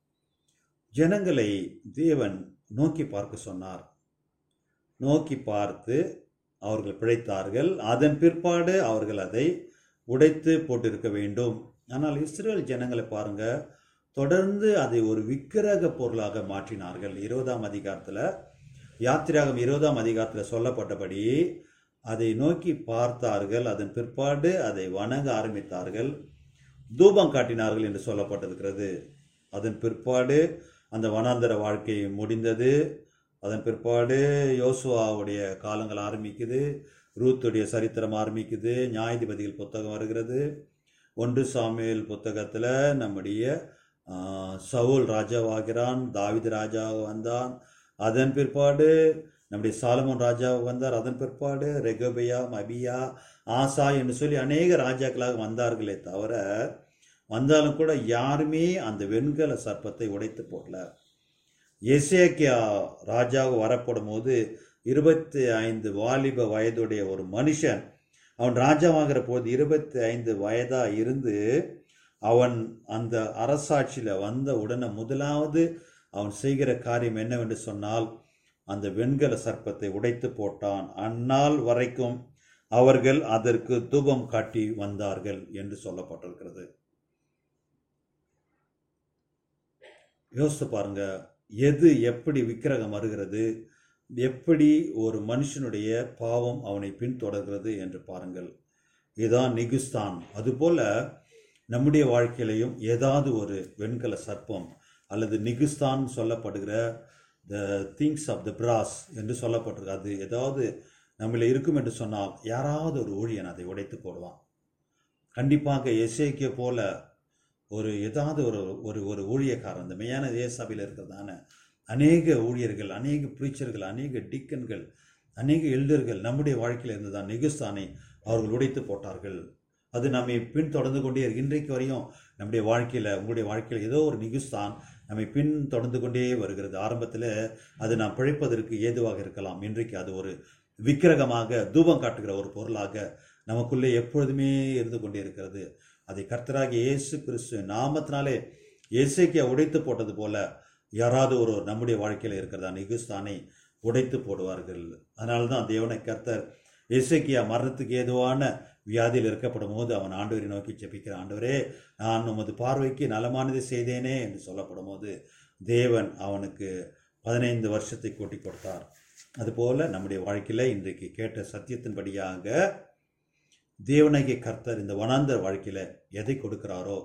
ஜனங்களை தேவன் நோக்கி பார்க்க சொன்னார் நோக்கி பார்த்து அவர்கள் பிழைத்தார்கள் அதன் பிற்பாடு அவர்கள் அதை உடைத்து போட்டிருக்க வேண்டும் ஆனால் இஸ்ரேல் ஜனங்களை பாருங்க தொடர்ந்து அதை ஒரு விக்கிரக பொருளாக மாற்றினார்கள் இருபதாம் அதிகாரத்தில் யாத்திராகம் இருபதாம் அதிகாரத்தில் சொல்லப்பட்டபடி அதை நோக்கி பார்த்தார்கள் அதன் பிற்பாடு அதை வணங்க ஆரம்பித்தார்கள் தூபம் காட்டினார்கள் என்று சொல்லப்பட்டிருக்கிறது அதன் பிற்பாடு அந்த வனாந்தர வாழ்க்கை முடிந்தது அதன் பிற்பாடு யோசுவாவுடைய காலங்கள் ஆரம்பிக்குது ரூத்துடைய சரித்திரம் ஆரம்பிக்குது நியாயாதிபதிகள் புத்தகம் வருகிறது ஒன்று சாமியல் புத்தகத்தில் நம்முடைய சவுல் ராஜாவாகிறான் தாவித ராஜாவாக வந்தான் அதன் பிற்பாடு நம்முடைய சாலமோன் ராஜாவாக வந்தார் அதன் பிற்பாடு ரெகபியா மபியா ஆசா என்று சொல்லி அநேக ராஜாக்களாக வந்தார்களே தவிர வந்தாலும் கூட யாருமே அந்த வெண்கல சர்ப்பத்தை உடைத்து போடல எசேக்கியா ராஜாவுக்கு வரப்படும் போது இருபத்தி ஐந்து வாலிப வயதுடைய ஒரு மனுஷன் அவன் ராஜாவாகிற போது இருபத்தி ஐந்து வயதா இருந்து அவன் அந்த அரசாட்சியில் வந்த உடனே முதலாவது அவன் செய்கிற காரியம் என்னவென்று சொன்னால் அந்த வெண்கல சர்ப்பத்தை உடைத்து போட்டான் அந்நாள் வரைக்கும் அவர்கள் அதற்கு தூபம் காட்டி வந்தார்கள் என்று சொல்லப்பட்டிருக்கிறது யோசித்து பாருங்க எது எப்படி விக்கிரகம் வருகிறது எப்படி ஒரு மனுஷனுடைய பாவம் அவனை பின்தொடர்கிறது என்று பாருங்கள் இதுதான் நிகுஸ்தான் அதுபோல நம்முடைய வாழ்க்கையிலையும் ஏதாவது ஒரு வெண்கல சர்ப்பம் அல்லது நிகுஸ்தான் சொல்லப்படுகிற த திங்ஸ் ஆஃப் த பிராஸ் என்று சொல்லப்பட்டிருக்கு அது ஏதாவது நம்மள இருக்கும் என்று சொன்னால் யாராவது ஒரு ஊழியன் அதை உடைத்து போடுவான் கண்டிப்பாக எஸ்ஏக்கே போல ஒரு ஏதாவது ஒரு ஒரு ஒரு ஊழியக்காரன் அந்த மெய்யான தேசபையில் இருக்கிறதான அநேக ஊழியர்கள் அநேக பிரீச்சர்கள் அநேக டிக்கன்கள் அநேக எல்டர்கள் நம்முடைய வாழ்க்கையில் இருந்ததான் நெகுஸ்தானை அவர்கள் உடைத்து போட்டார்கள் அது நம்மை பின்தொடர்ந்து கொண்டே இருக்கு இன்றைக்கு வரையும் நம்முடைய வாழ்க்கையில் உங்களுடைய வாழ்க்கையில் ஏதோ ஒரு நிகுஸ்தான் நம்மை பின் தொடர்ந்து கொண்டே வருகிறது ஆரம்பத்தில் அது நாம் பிழைப்பதற்கு ஏதுவாக இருக்கலாம் இன்றைக்கு அது ஒரு விக்கிரகமாக தூபம் காட்டுகிற ஒரு பொருளாக நமக்குள்ளே எப்பொழுதுமே இருந்து கொண்டே இருக்கிறது அதை கர்த்தராகிய இயேசு கிறிஸ்து நாமத்தினாலே இயேசுக்கியா உடைத்து போட்டது போல யாராவது ஒரு நம்முடைய வாழ்க்கையில் இருக்கிறதா நிகுஸ்தானை உடைத்து போடுவார்கள் அதனால தான் தேவனை கர்த்தர் இசைக்கியா மரணத்துக்கு ஏதுவான வியாதியில் இருக்கப்படும் போது அவன் ஆண்டவரை நோக்கி ஜெபிக்கிறான் ஆண்டவரே நான் உமது பார்வைக்கு நலமானதை செய்தேனே என்று சொல்லப்படும் போது தேவன் அவனுக்கு பதினைந்து வருஷத்தை கூட்டி கொடுத்தார் அதுபோல நம்முடைய வாழ்க்கையில் இன்றைக்கு கேட்ட சத்தியத்தின்படியாக தேவனாகிய கர்த்தர் இந்த வனாந்தர வாழ்க்கையில் எதை கொடுக்கிறாரோ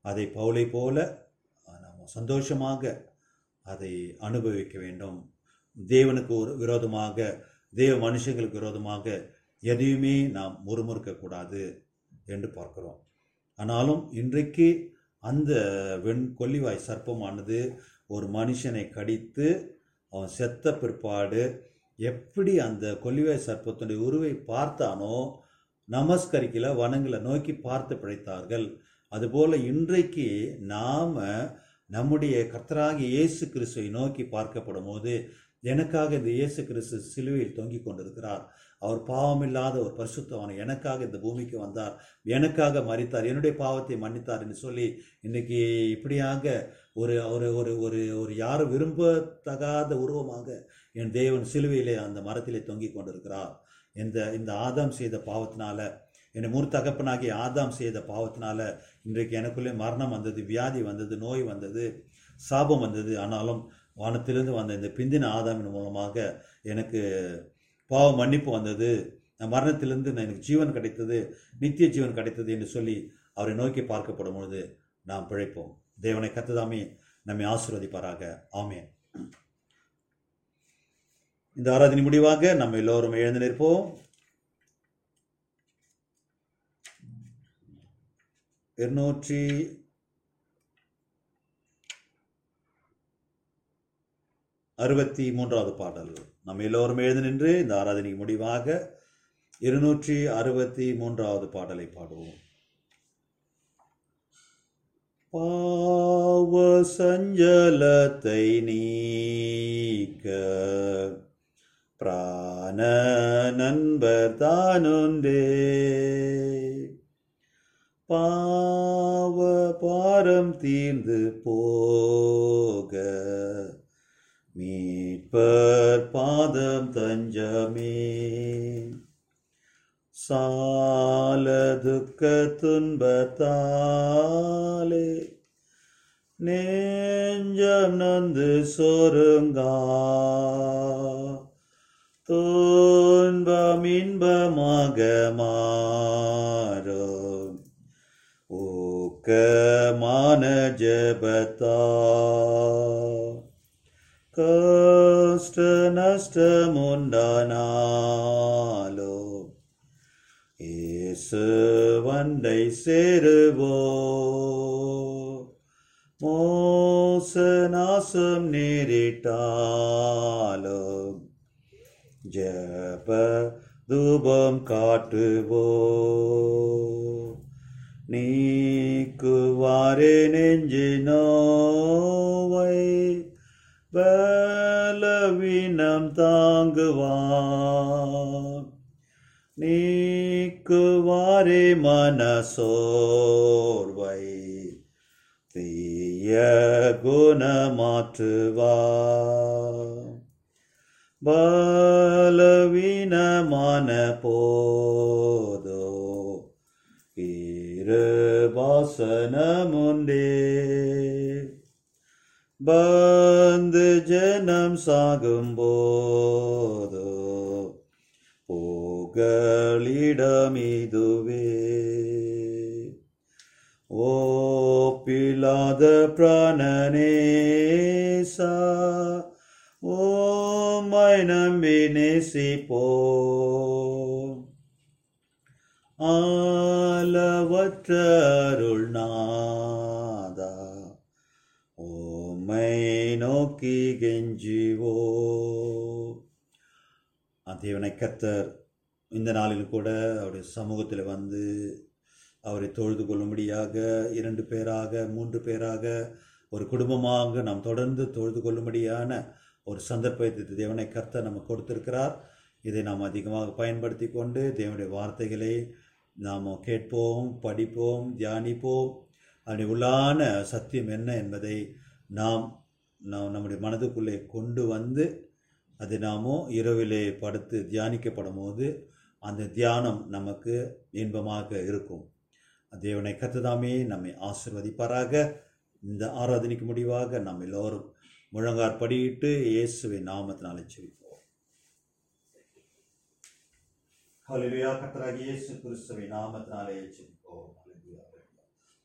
அதை பவுலை போல நாம் சந்தோஷமாக அதை அனுபவிக்க வேண்டும் தேவனுக்கு ஒரு விரோதமாக தேவ மனுஷங்களுக்கு விரோதமாக எதையுமே நாம் முறுமுறுக்கக்கூடாது என்று பார்க்கிறோம் ஆனாலும் இன்றைக்கு அந்த வெண் கொல்லிவாய் சர்ப்பமானது ஒரு மனுஷனை கடித்து அவன் செத்த பிற்பாடு எப்படி அந்த கொல்லிவாய் சர்ப்பத்துடைய உருவை பார்த்தானோ நமஸ்கரிக்கல வனங்களை நோக்கி பார்த்து பிழைத்தார்கள் அதுபோல இன்றைக்கு நாம நம்முடைய கர்த்தராகிய இயேசு கிறிஸ்துவை நோக்கி பார்க்கப்படும் போது எனக்காக இந்த இயேசு கிறிஸ்து சிலுவையில் தொங்கிக் கொண்டிருக்கிறார் அவர் பாவமில்லாத ஒரு பரிசுத்தவன் எனக்காக இந்த பூமிக்கு வந்தார் எனக்காக மறித்தார் என்னுடைய பாவத்தை மன்னித்தார் என்று சொல்லி இன்னைக்கு இப்படியாக ஒரு ஒரு ஒரு ஒரு ஒரு யாரும் விரும்பத்தகாத உருவமாக என் தேவன் சிலுவையிலே அந்த மரத்திலே தொங்கிக் கொண்டிருக்கிறார் இந்த இந்த ஆதாம் செய்த பாவத்தினால என்னை மூர் தகப்பனாகிய ஆதாம் செய்த பாவத்தினால இன்றைக்கு எனக்குள்ளே மரணம் வந்தது வியாதி வந்தது நோய் வந்தது சாபம் வந்தது ஆனாலும் வானத்திலிருந்து வந்த இந்த பிந்தின ஆதாமின் மூலமாக எனக்கு பாவ மன்னிப்பு வந்தது நான் மரணத்திலிருந்து நான் எனக்கு ஜீவன் கிடைத்தது நித்திய ஜீவன் கிடைத்தது என்று சொல்லி அவரை நோக்கி பார்க்கப்படும் பொழுது நாம் பிழைப்போம் தேவனை கத்ததாமே நம்மை ஆசீர்வதிப்பாராக ஆமென் இந்த ஆராதனை முடிவாக நம்ம எல்லோரும் எழுந்து நிற்போம் இருநூற்றி அறுபத்தி மூன்றாவது பாடல் நம்ம எல்லோரும் எழுந்து நின்று இந்த ஆராதனைக்கு முடிவாக இருநூற்றி அறுபத்தி மூன்றாவது பாடலை பாடுவோம் பாவ சஞ்சலத்தை நீக்க பிராண நண்பர் தானொன்றே பாவ பாரம் தீர்ந்து போக மீட்பர் பாதம் தஞ்சமே சால துக்க துன்பத்தாலே நெஞ்சம் நொந்து சொருங்கா துன்பம் இன்பமாக மாறும் ஊக்கமான ஜபத்தா கஷ்ட நஷ்டமுண்டானாலோ இயேசு வண்டை சேருவோ மோச நாசம் நேரிட்டாலும் ஜப தூபம் காட்டுவோ நீக்குவாரே நெஞ்சு நோவை பலவீனம் தாங்குவான் நீக்குவாரே மனசோர்வை தீய குணமாற்றுவார் பலவீனமான போதோ இரு வாசனமுண்டே பந்து ஜனம் சாகும் போதோ புகழிடம் இதுவே ஓ பிலாத பிராணனேசா ஓமை நம்பி நேசிப்போ ஆலவற்ற அருள் நாதா ஓமை நோக்கி கெஞ்சிவோ தேவனை கத்தர் இந்த நாளில் கூட அவருடைய சமூகத்தில் வந்து அவரை தொழுது கொள்ளும்படியாக இரண்டு பேராக மூன்று பேராக ஒரு குடும்பமாக நாம் தொடர்ந்து தொழுது கொள்ளும்படியான ஒரு சந்தர்ப்பத்தை தேவனை கர்த்தர் நமக்கு கொடுத்திருக்கிறார் இதை நாம் அதிகமாக பயன்படுத்தி கொண்டு தேவனுடைய வார்த்தைகளை நாம் கேட்போம் படிப்போம் தியானிப்போம் அதனுடைய உள்ளான சத்தியம் என்ன என்பதை நாம் நாம் நம்முடைய மனதுக்குள்ளே கொண்டு வந்து அதை நாமோ இரவிலே படுத்து தியானிக்கப்படும் போது அந்த தியானம் நமக்கு இன்பமாக இருக்கும் தேவனை கத்துதாமே நம்மை ஆசிர்வதிப்பாராக இந்த ஆராதனைக்கு முடிவாக நாம் எல்லோரும் முழங்கார் படியிட்டு இயேசுவை நாமத்தினாலே செவிப்போம் ஹalleluya கர்த்தராகிய இயேசு கிறிஸ்துவின் நாமத்தினாலே செபிப்போம் ஹalleluya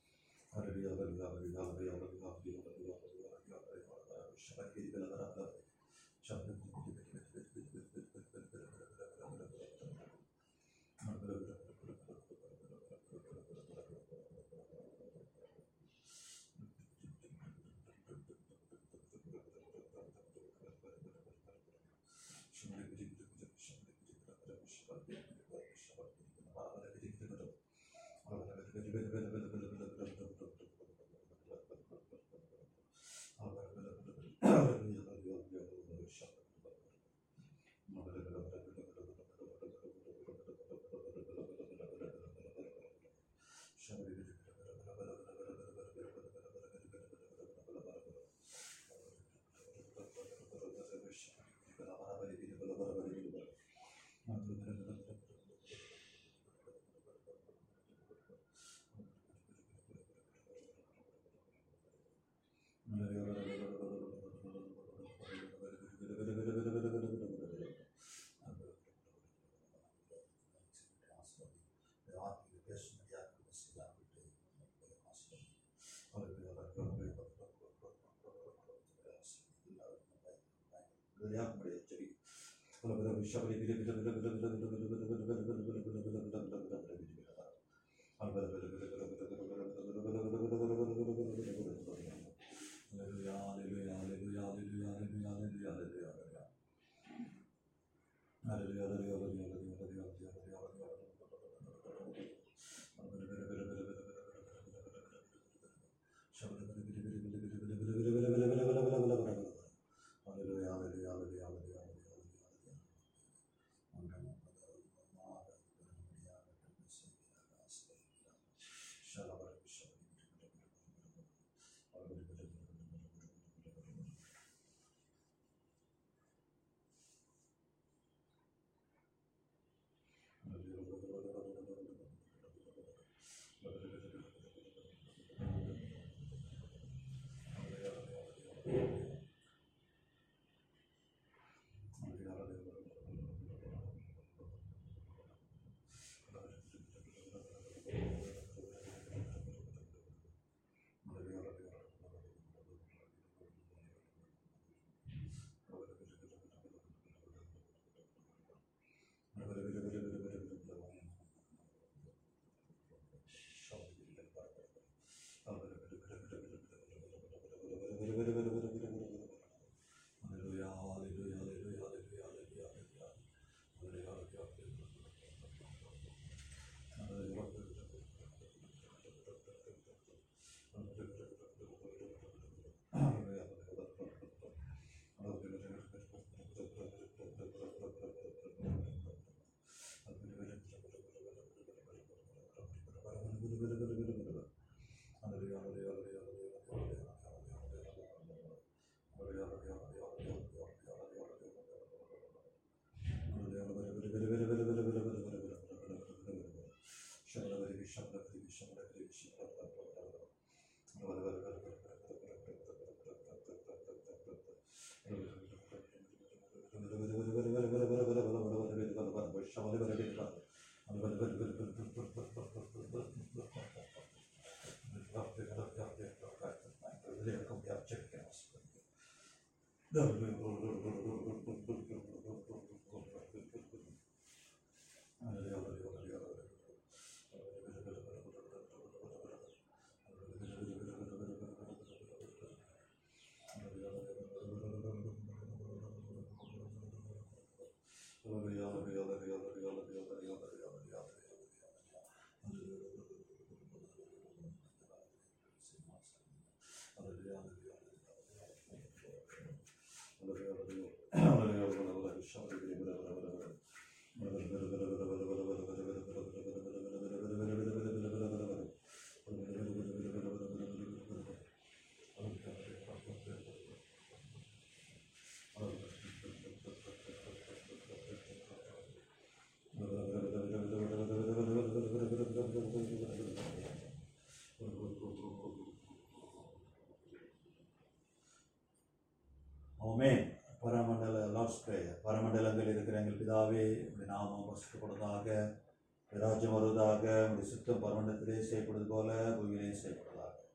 ஆமென் பரமண்டல லார்ட்ஸ் பிரேயர் பரமண்டலங்கள் இருக்கிற எங்கள் பிதாவே உடைய நாமம் வசிக்கப்படுவதாக ராஜ்யம் வருவதாக உடைய சுத்தம் பரமண்டலத்திலே செய்யப்படுவது போல பூமியிலே செய்யப்படுவதாக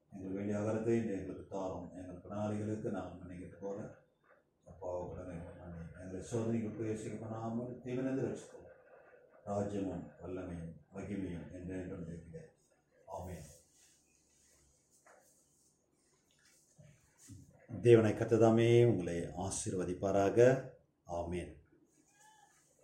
எங்கள் வேண்டிய அகலத்தை எங்களுக்கு தாரும் எங்கள் பிரணாளிகளுக்கு நாம் நினைக்கிட்டு போல அப்பாவை கடனை பண்ணி எங்களை சோதனைக்கு பிரவேசிக்கப்படாமல் தீவினது ரசிக்கும் ராஜ்யமும் வல்லமையும் மகிமையும் என்றென்றும் இருக்கிறேன் ஆமென் தேவனை கத்ததாமே உங்களை ஆசீர்வதிப்பாராக ஆமென்